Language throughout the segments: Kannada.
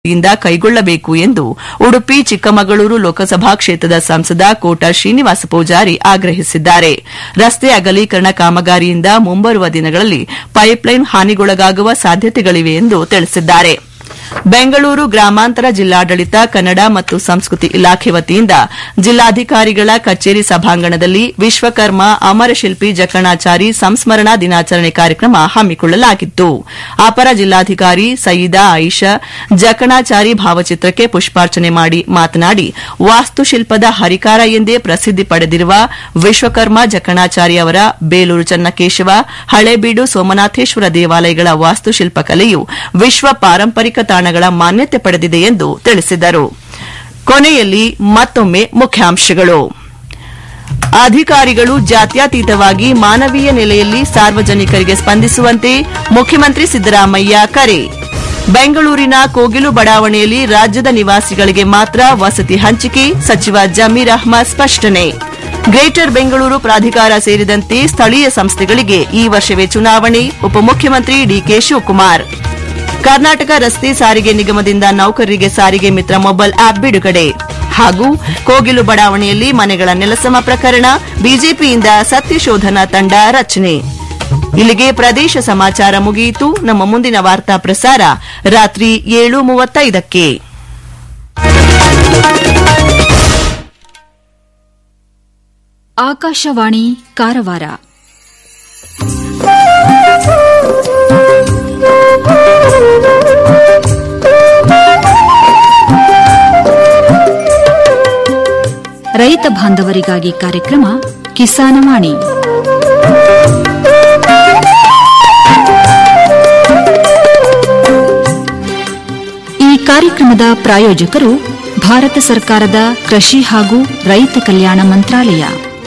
ಯಿಂದ ಕೈಗೊಳ್ಳಬೇಕು ಎಂದು ಉಡುಪಿ ಚಿಕ್ಕಮಗಳೂರು ಲೋಕಸಭಾ ಕ್ಷೇತ್ರದ ಸಂಸದ ಕೋಟ ಶ್ರೀನಿವಾಸ ಪೂಜಾರಿ ಆಗ್ರಹಿಸಿದ್ದಾರೆ ರಸ್ತೆ ಅಗಲೀಕರಣ ಕಾಮಗಾರಿಯಿಂದ ಮುಂಬರುವ ದಿನಗಳಲ್ಲಿ ಪೈಪ್ಲೈನ್ ಹಾನಿಗೊಳಗಾಗುವ ಸಾಧ್ಯತೆಗಳಿವೆ ಎಂದು ತಿಳಿಸಿದ್ದಾರೆ ಬೆಂಗಳೂರು ಗ್ರಾಮಾಂತರ ಜಿಲ್ಲಾಡಳಿತ ಕನ್ನಡ ಮತ್ತು ಸಂಸ್ಕೃತಿ ಇಲಾಖೆ ವತಿಯಿಂದ ಜಿಲ್ಲಾಧಿಕಾರಿಗಳ ಕಚೇರಿ ಸಭಾಂಗಣದಲ್ಲಿ ವಿಶ್ವಕರ್ಮ ಅಮರಶಿಲ್ಪಿ ಜಕಣಾಚಾರಿ ಸಂಸ್ಮರಣಾ ದಿನಾಚರಣೆ ಕಾರ್ಯಕ್ರಮ ಹಮ್ಮಿಕೊಳ್ಳಲಾಗಿತ್ತು ಅಪರ ಜಿಲ್ಲಾಧಿಕಾರಿ ಸಯೀದಾ ಆಯಿಷಾ ಜಕಣಾಚಾರಿ ಭಾವಚಿತ್ರಕ್ಕೆ ಪುಷ್ಪಾರ್ಚನೆ ಮಾಡಿ ಮಾತನಾಡಿ ವಾಸ್ತುಶಿಲ್ಪದ ಹರಿಕಾರ ಎಂದೇ ಪ್ರಸಿದ್ದಿ ಪಡೆದಿರುವ ವಿಶ್ವಕರ್ಮ ಜಕಣಾಚಾರಿ ಅವರ ಬೇಲೂರು ಚನ್ನಕೇಶವ ಹಳೇಬೀಡು ಸೋಮನಾಥೇಶ್ವರ ದೇವಾಲಯಗಳ ವಾಸ್ತುಶಿಲ್ಪ ಕಲೆಯು ವಿಶ್ವ ಪಾರಂಪರಿಕ ತಾಣಗಳ ಮಾನ್ಯತೆ ಪಡೆದಿದೆ ಎಂದು ತಿಳಿಸಿದರು ಕೊನೆಯಲ್ಲಿ ಮತ್ತೊಮ್ಮೆ ಮುಖ್ಯಾಂಶಗಳು ಅಧಿಕಾರಿಗಳು ಜಾತ್ಯತೀತವಾಗಿ ಮಾನವೀಯ ನೆಲೆಯಲ್ಲಿ ಸಾರ್ವಜನಿಕರಿಗೆ ಸ್ಪಂದಿಸುವಂತೆ ಮುಖ್ಯಮಂತ್ರಿ ಸಿದ್ದರಾಮಯ್ಯ ಕರೆ ಬೆಂಗಳೂರಿನ ಕೋಗಿಲು ಬಡಾವಣೆಯಲ್ಲಿ ರಾಜ್ಯದ ನಿವಾಸಿಗಳಿಗೆ ಮಾತ್ರ ವಸತಿ ಹಂಚಿಕೆ ಸಚಿವ ಜಮೀರ್ ಅಹ್ಮದ್ ಸ್ಪಷ್ಟನೆ ಗ್ರೇಟರ್ ಬೆಂಗಳೂರು ಪ್ರಾಧಿಕಾರ ಸೇರಿದಂತೆ ಸ್ಥಳೀಯ ಸಂಸ್ಥೆಗಳಿಗೆ ಈ ವರ್ಷವೇ ಚುನಾವಣೆ ಉಪಮುಖ್ಯಮಂತ್ರಿ ಡಿಕೆ ಶಿವಕುಮಾರ್ ಕರ್ನಾಟಕ ರಸ್ತೆ ಸಾರಿಗೆ ನಿಗಮದಿಂದ ನೌಕರರಿಗೆ ಸಾರಿಗೆ ಮಿತ್ರ ಮೊಬೈಲ್ ಆಪ್ ಬಿಡುಗಡೆ ಹಾಗೂ ಕೋಗಿಲು ಬಡಾವಣೆಯಲ್ಲಿ ಮನೆಗಳ ನೆಲಸಮ ಪ್ರಕರಣ ಬಿಜೆಪಿಯಿಂದ ಸತ್ಯಶೋಧನಾ ತಂಡ ರಚನೆ ಇಲ್ಲಿಗೆ ಪ್ರದೇಶ ಸಮಾಚಾರ ಮುಗಿಯಿತು ನಮ್ಮ ಮುಂದಿನ ವಾರ್ತಾ ಪ್ರಸಾರ ರಾತ್ರಿ ಏಳು ಮೂವತ್ತೈದಕ್ಕೆ ಆಕಾಶವಾಣಿ ಕಾರವಾರ ರೈತ ಬಾಂಧವರಿಗಾಗಿ ಕಾರ್ಯಕ್ರಮ ಕಿಸಾನವಾಣಿ ಈ ಕಾರ್ಯಕ್ರಮದ ಪ್ರಾಯೋಜಕರು ಭಾರತ ಸರ್ಕಾರದ ಕೃಷಿ ಹಾಗೂ ರೈತ ಕಲ್ಯಾಣ ಮಂತ್ರಾಲಯ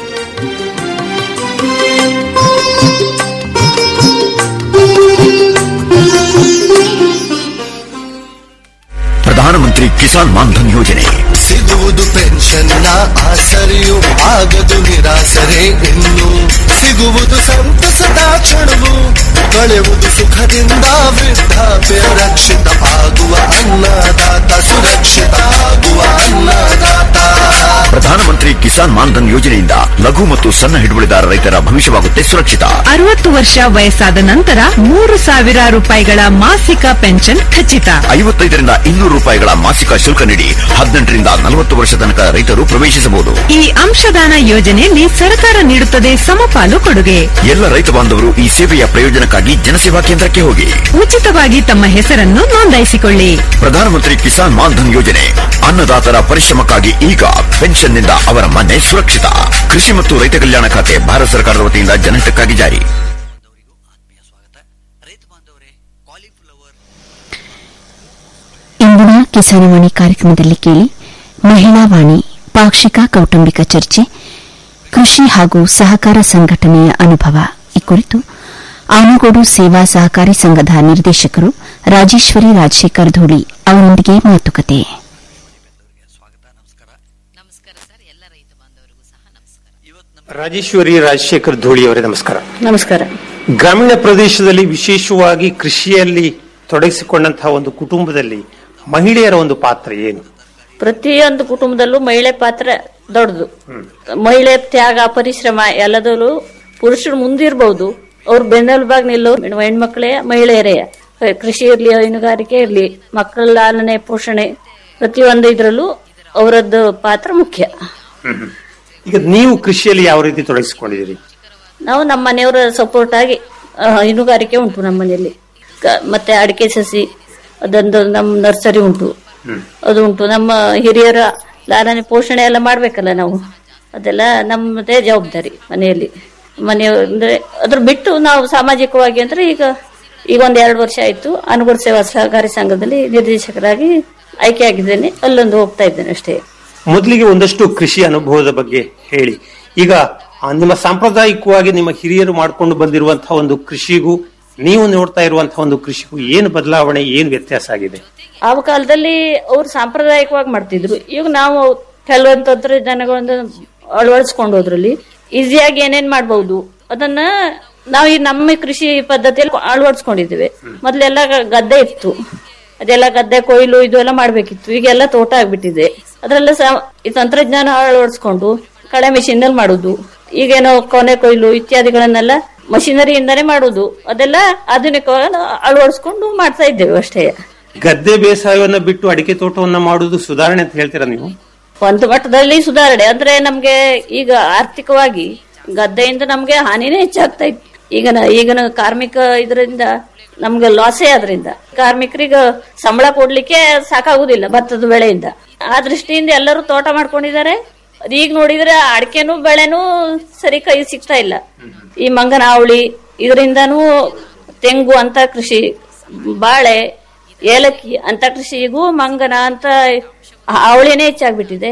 ಪ್ರಧಾನಮಂತ್ರಿ ಕಿಸಾನ್ ಮಾನ್ಧನ್ ಯೋಜನೆ ಸಿಗುವುದು ಪೆನ್ಷನ್ನ ಆಸರೆಯು ಆಗದು ನಿರಾಸರೆ ಇನ್ನು ಸಿಗುವುದು ಸಂತಸದ ಕ್ಷಣವು ಕಳೆಯುವುದು ಸುಖದಿಂದ ವೃದ್ಧಾಪ್ಯ ರಕ್ಷಿತ ಆಗುವ ಅನ್ನದಾತ ಸುರಕ್ಷಿತ ಆಗುವ ಅನ್ನದಾತ ಪ್ರಧಾನಮಂತ್ರಿ ಕಿಸಾನ್ ಮಾನ್ಧನ್ ಯೋಜನೆಯಿಂದ ಲಘು ಮತ್ತು ಸಣ್ಣ ಹಿಡುವಳಿದಾರ ರೈತರ ಭವಿಷ್ಯವಾಗುತ್ತೆ ಸುರಕ್ಷಿತ ಅರವತ್ತು ವರ್ಷ ವಯಸ್ಸಾದ ನಂತರ ಮೂರು ಸಾವಿರ ರೂಪಾಯಿಗಳ ಮಾಸಿಕ ಪೆನ್ಷನ್ ಖಚಿತ ಐವತ್ತೈದರಿಂದ ಇನ್ನೂರು ರೂಪಾಯಿಗಳ ಮಾಸಿಕ ಶುಲ್ಕ ನೀಡಿ ಹದಿನೆಂಟರಿಂದ ನಲವತ್ತು ವರ್ಷ ತನಕ ರೈತರು ಪ್ರವೇಶಿಸಬಹುದು ಈ ಅಂಶದಾನ ಯೋಜನೆಯಲ್ಲಿ ಸರ್ಕಾರ ನೀಡುತ್ತದೆ ಸಮಪಾಲು ಕೊಡುಗೆ ಎಲ್ಲ ರೈತ ಬಾಂಧವರು ಈ ಸೇವೆಯ ಪ್ರಯೋಜನಕ್ಕಾಗಿ ಜನಸೇವಾ ಕೇಂದ್ರಕ್ಕೆ ಹೋಗಿ ಉಚಿತವಾಗಿ ತಮ್ಮ ಹೆಸರನ್ನು ನೋಂದಾಯಿಸಿಕೊಳ್ಳಿ ಪ್ರಧಾನಮಂತ್ರಿ ಕಿಸಾನ್ ಮಾನ್ಧನ್ ಯೋಜನೆ ಅನ್ನದಾತರ ಪರಿಶ್ರಮಕ್ಕಾಗಿ ಈಗ ಪೆನ್ಷನ್ನಿಂದ ಅವರ ಮನೆ ಸುರಕ್ಷಿತ ಕೃಷಿ ಮತ್ತು ರೈತ ಕಲ್ಯಾಣ ಖಾತೆ ಭಾರತ ಸರ್ಕಾರದ ವತಿಯಿಂದ ಜನಹಿತಕ್ಕಾಗಿ ಜಾರಿ ಇಂದಿನ ಕಿಸಾನವಾಣಿ ಕಾರ್ಯಕ್ರಮದಲ್ಲಿ ಕೇಳಿ ಮಹಿಳಾ ವಾಣಿ ಪಾಕ್ಷಿಕ ಕೌಟುಂಬಿಕ ಚರ್ಚೆ ಕೃಷಿ ಹಾಗೂ ಸಹಕಾರ ಸಂಘಟನೆಯ ಅನುಭವ ಈ ಕುರಿತು ಆನಗೋಡು ಸೇವಾ ಸಹಕಾರಿ ಸಂಘದ ನಿರ್ದೇಶಕರು ರಾಜೇಶ್ವರಿ ರಾಜಶೇಖರ್ ಧೂಳಿ ಅವರೊಂದಿಗೆ ಮಾತುಕತೆ ರಾಜೇಶ್ವರಿ ರಾಜಶೇಖರ್ ಧೂಳಿ ಅವರೇ ನಮಸ್ಕಾರ ನಮಸ್ಕಾರ ಗ್ರಾಮೀಣ ಪ್ರದೇಶದಲ್ಲಿ ವಿಶೇಷವಾಗಿ ಕೃಷಿಯಲ್ಲಿ ತೊಡಗಿಸಿಕೊಂಡಂತಹ ಒಂದು ಕುಟುಂಬದಲ್ಲಿ ಮಹಿಳೆಯರ ಒಂದು ಪಾತ್ರ ಏನು ಪ್ರತಿಯೊಂದು ಕುಟುಂಬದಲ್ಲೂ ಮಹಿಳೆ ಪಾತ್ರ ದೊಡ್ಡದು ಮಹಿಳೆ ತ್ಯಾಗ ಪರಿಶ್ರಮ ಎಲ್ಲದಲ್ಲೂ ಪುರುಷರು ಮುಂದಿರ್ಬಹುದು ಅವ್ರು ಬೆನ್ನೆಲುಬಾಗಿ ನಿಲ್ಲೋ ಹೆಣ್ಮಕ್ಳೇ ಮಹಿಳೆಯರೇ ಕೃಷಿ ಇರ್ಲಿ ಹೈನುಗಾರಿಕೆ ಇರ್ಲಿ ಮಕ್ಕಳ ಲಾಲನೆ ಪೋಷಣೆ ಪ್ರತಿಯೊಂದು ಇದ್ರಲ್ಲೂ ಅವರದ್ದು ಪಾತ್ರ ಮುಖ್ಯ ಈಗ ನೀವು ಕೃಷಿಯಲ್ಲಿ ಯಾವ ರೀತಿ ತೊಡಗಿಸಿಕೊಂಡಿದ್ದೀರಿ ನಾವು ನಮ್ಮ ಮನೆಯವರ ಸಪೋರ್ಟ್ ಆಗಿ ಆ, ಹೈನುಗಾರಿಕೆ ಉಂಟು ನಮ್ಮ ಮನೆಯಲ್ಲಿ ಕ- ಮತ್ತೆ ಅಡಿಕೆ ಸಸಿ ಅದೊಂದು ನಮ್ಮ ನರ್ಸರಿ ಉಂಟು ಅದು ಉಂಟು ನಮ್ಮ ಹಿರಿಯರ ಲಾಲನೆ ಪೋಷಣೆ ಎಲ್ಲ ಮಾಡ್ಬೇಕಲ್ಲ ನಾವು ಅದೆಲ್ಲ ನಮ್ಮದೇ ಜವಾಬ್ದಾರಿ ಮನೆಯಲ್ಲಿ ಮನೆ ಅಂದ್ರೆ ಅದ್ರ ಬಿಟ್ಟು ನಾವು ಸಾಮಾಜಿಕವಾಗಿ ಅಂದ್ರೆ ಈಗ ಈಗ ಒಂದ್ ಎರಡು ವರ್ಷ ಆಯ್ತು ಅನುಗುಣ ಸೇವಾ ಸಹಕಾರಿ ಸಂಘದಲ್ಲಿ ನಿರ್ದೇಶಕರಾಗಿ ಆಯ್ಕೆಯಾಗಿದ್ದೇನೆ ಅಲ್ಲೊಂದು ಹೋಗ್ತಾ ಇದ್ದೇನೆ ಅಷ್ಟೇ ಮೊದಲಿಗೆ ಒಂದಷ್ಟು ಕೃಷಿ ಅನುಭವದ ಬಗ್ಗೆ ಹೇಳಿ ಈಗ ಆ, ನಿಮ್ಮ ಸಾಂಪ್ರದಾಯಿಕವಾಗಿ ನಿಮ್ಮ ಹಿರಿಯರು ಮಾಡಿಕೊಂಡು ಬಂದಿರುವಂತಹ ಒಂದು ಕೃಷಿಗೂ ನೀವು ನೋಡ್ತಾ ಇರುವಂತಹ ಒಂದು ಕೃಷಿಗೂ ಏನು ಬದಲಾವಣೆ ಏನು ವ್ಯತ್ಯಾಸ ಆಗಿದೆ ಆ ಕಾಲದಲ್ಲಿ ಅವ್ರು ಸಾಂಪ್ರದಾಯಿಕವಾಗಿ ಮಾಡ್ತಿದ್ರು ಈಗ ನಾವು ಕೆಲವೊಂದು ತಂತ್ರಜ್ಞಾನಗಳನ್ನು ಅಳವಡಿಸ್ಕೊಂಡು ಹೋದ್ರಲ್ಲಿ ಈಸಿಯಾಗಿ ಏನೇನ್ ಮಾಡ್ಬಹುದು ಅದನ್ನ ನಾವು ಈ ನಮ್ಮ ಕೃಷಿ ಪದ್ಧತಿಯಲ್ಲಿ ಅಳವಡಿಸ್ಕೊಂಡಿದ್ದೇವೆ ಮೊದ್ಲೆಲ್ಲ ಗದ್ದೆ ಇತ್ತು ಅದೆಲ್ಲ ಗದ್ದೆ ಕೊಯ್ಲು ಇದು ಎಲ್ಲ ಮಾಡ್ಬೇಕಿತ್ತು ಈಗೆಲ್ಲ ತೋಟ ಆಗ್ಬಿಟ್ಟಿದೆ ಅದ್ರೆಲ್ಲ ಸಹ ಈ ತಂತ್ರಜ್ಞಾನ ಅಳವಡಿಸ್ಕೊಂಡು ಕಳೆ ಮಿಷಿನ್ ನಲ್ಲಿ ಮಾಡುದು ಈಗೇನೋ ಕೊನೆ ಕೊಯ್ಲು ಇತ್ಯಾದಿಗಳನ್ನೆಲ್ಲ ಮಷಿನರಿಯಿಂದಾನೇ ಮಾಡುದು ಅದೆಲ್ಲ ಆಧುನಿಕ ಅಳವಡಿಸ್ಕೊಂಡು ಮಾಡ್ತಾ ಇದ್ದೇವೆ ಅಷ್ಟೇ ಗದ್ದೆ ಬೇಸಾಯವನ್ನ ಬಿಟ್ಟು ಅಡಿಕೆ ತೋಟವನ್ನ ಮಾಡುವುದು ಸುಧಾರಣೆ ಅಂತ ಹೇಳ್ತೀರಾ ನೀವು ಒಂದು ಮಟ್ಟದಲ್ಲಿ ಸುಧಾರಣೆ ಅಂದ್ರೆ ನಮ್ಗೆ ಈಗ ಆರ್ಥಿಕವಾಗಿ ಗದ್ದೆಯಿಂದ ನಮ್ಗೆ ಹಾನಿನೇ ಹೆಚ್ಚಾಗ್ತಾ ಇತ್ತು ಈಗಿನ ಈಗಿನ ಕಾರ್ಮಿಕ ಇದರಿಂದ ನಮ್ಗೆ ಲಾಸೇ ಅದರಿಂದ ಕಾರ್ಮಿಕರಿಗೆ ಸಂಬಳ ಕೊಡ್ಲಿಕ್ಕೆ ಸಾಕಾಗುದಿಲ್ಲ ಭತ್ತದ ಬೆಳೆಯಿಂದ ಆ ದೃಷ್ಟಿಯಿಂದ ಎಲ್ಲರೂ ತೋಟ ಮಾಡ್ಕೊಂಡಿದ್ದಾರೆ ಅದ್ ಈಗ ನೋಡಿದ್ರೆ ಅಡಿಕೆನೂ ಬೆಳೆನೂ ಸರಿ ಕೈ ಸಿಗ್ತಾ ಇಲ್ಲ ಈ ಮಂಗನಾವಳಿ ಇದರಿಂದನೂ ತೆಂಗು ಅಂತ ಕೃಷಿ ಬಾಳೆ ಏಲಕ್ಕಿ ಅಂತ ಕೃಷಿಗೂ ಮಂಗನ ಅಂತ ಅವಳಿನೇ ಹೆಚ್ಚಾಗ್ಬಿಟ್ಟಿದೆ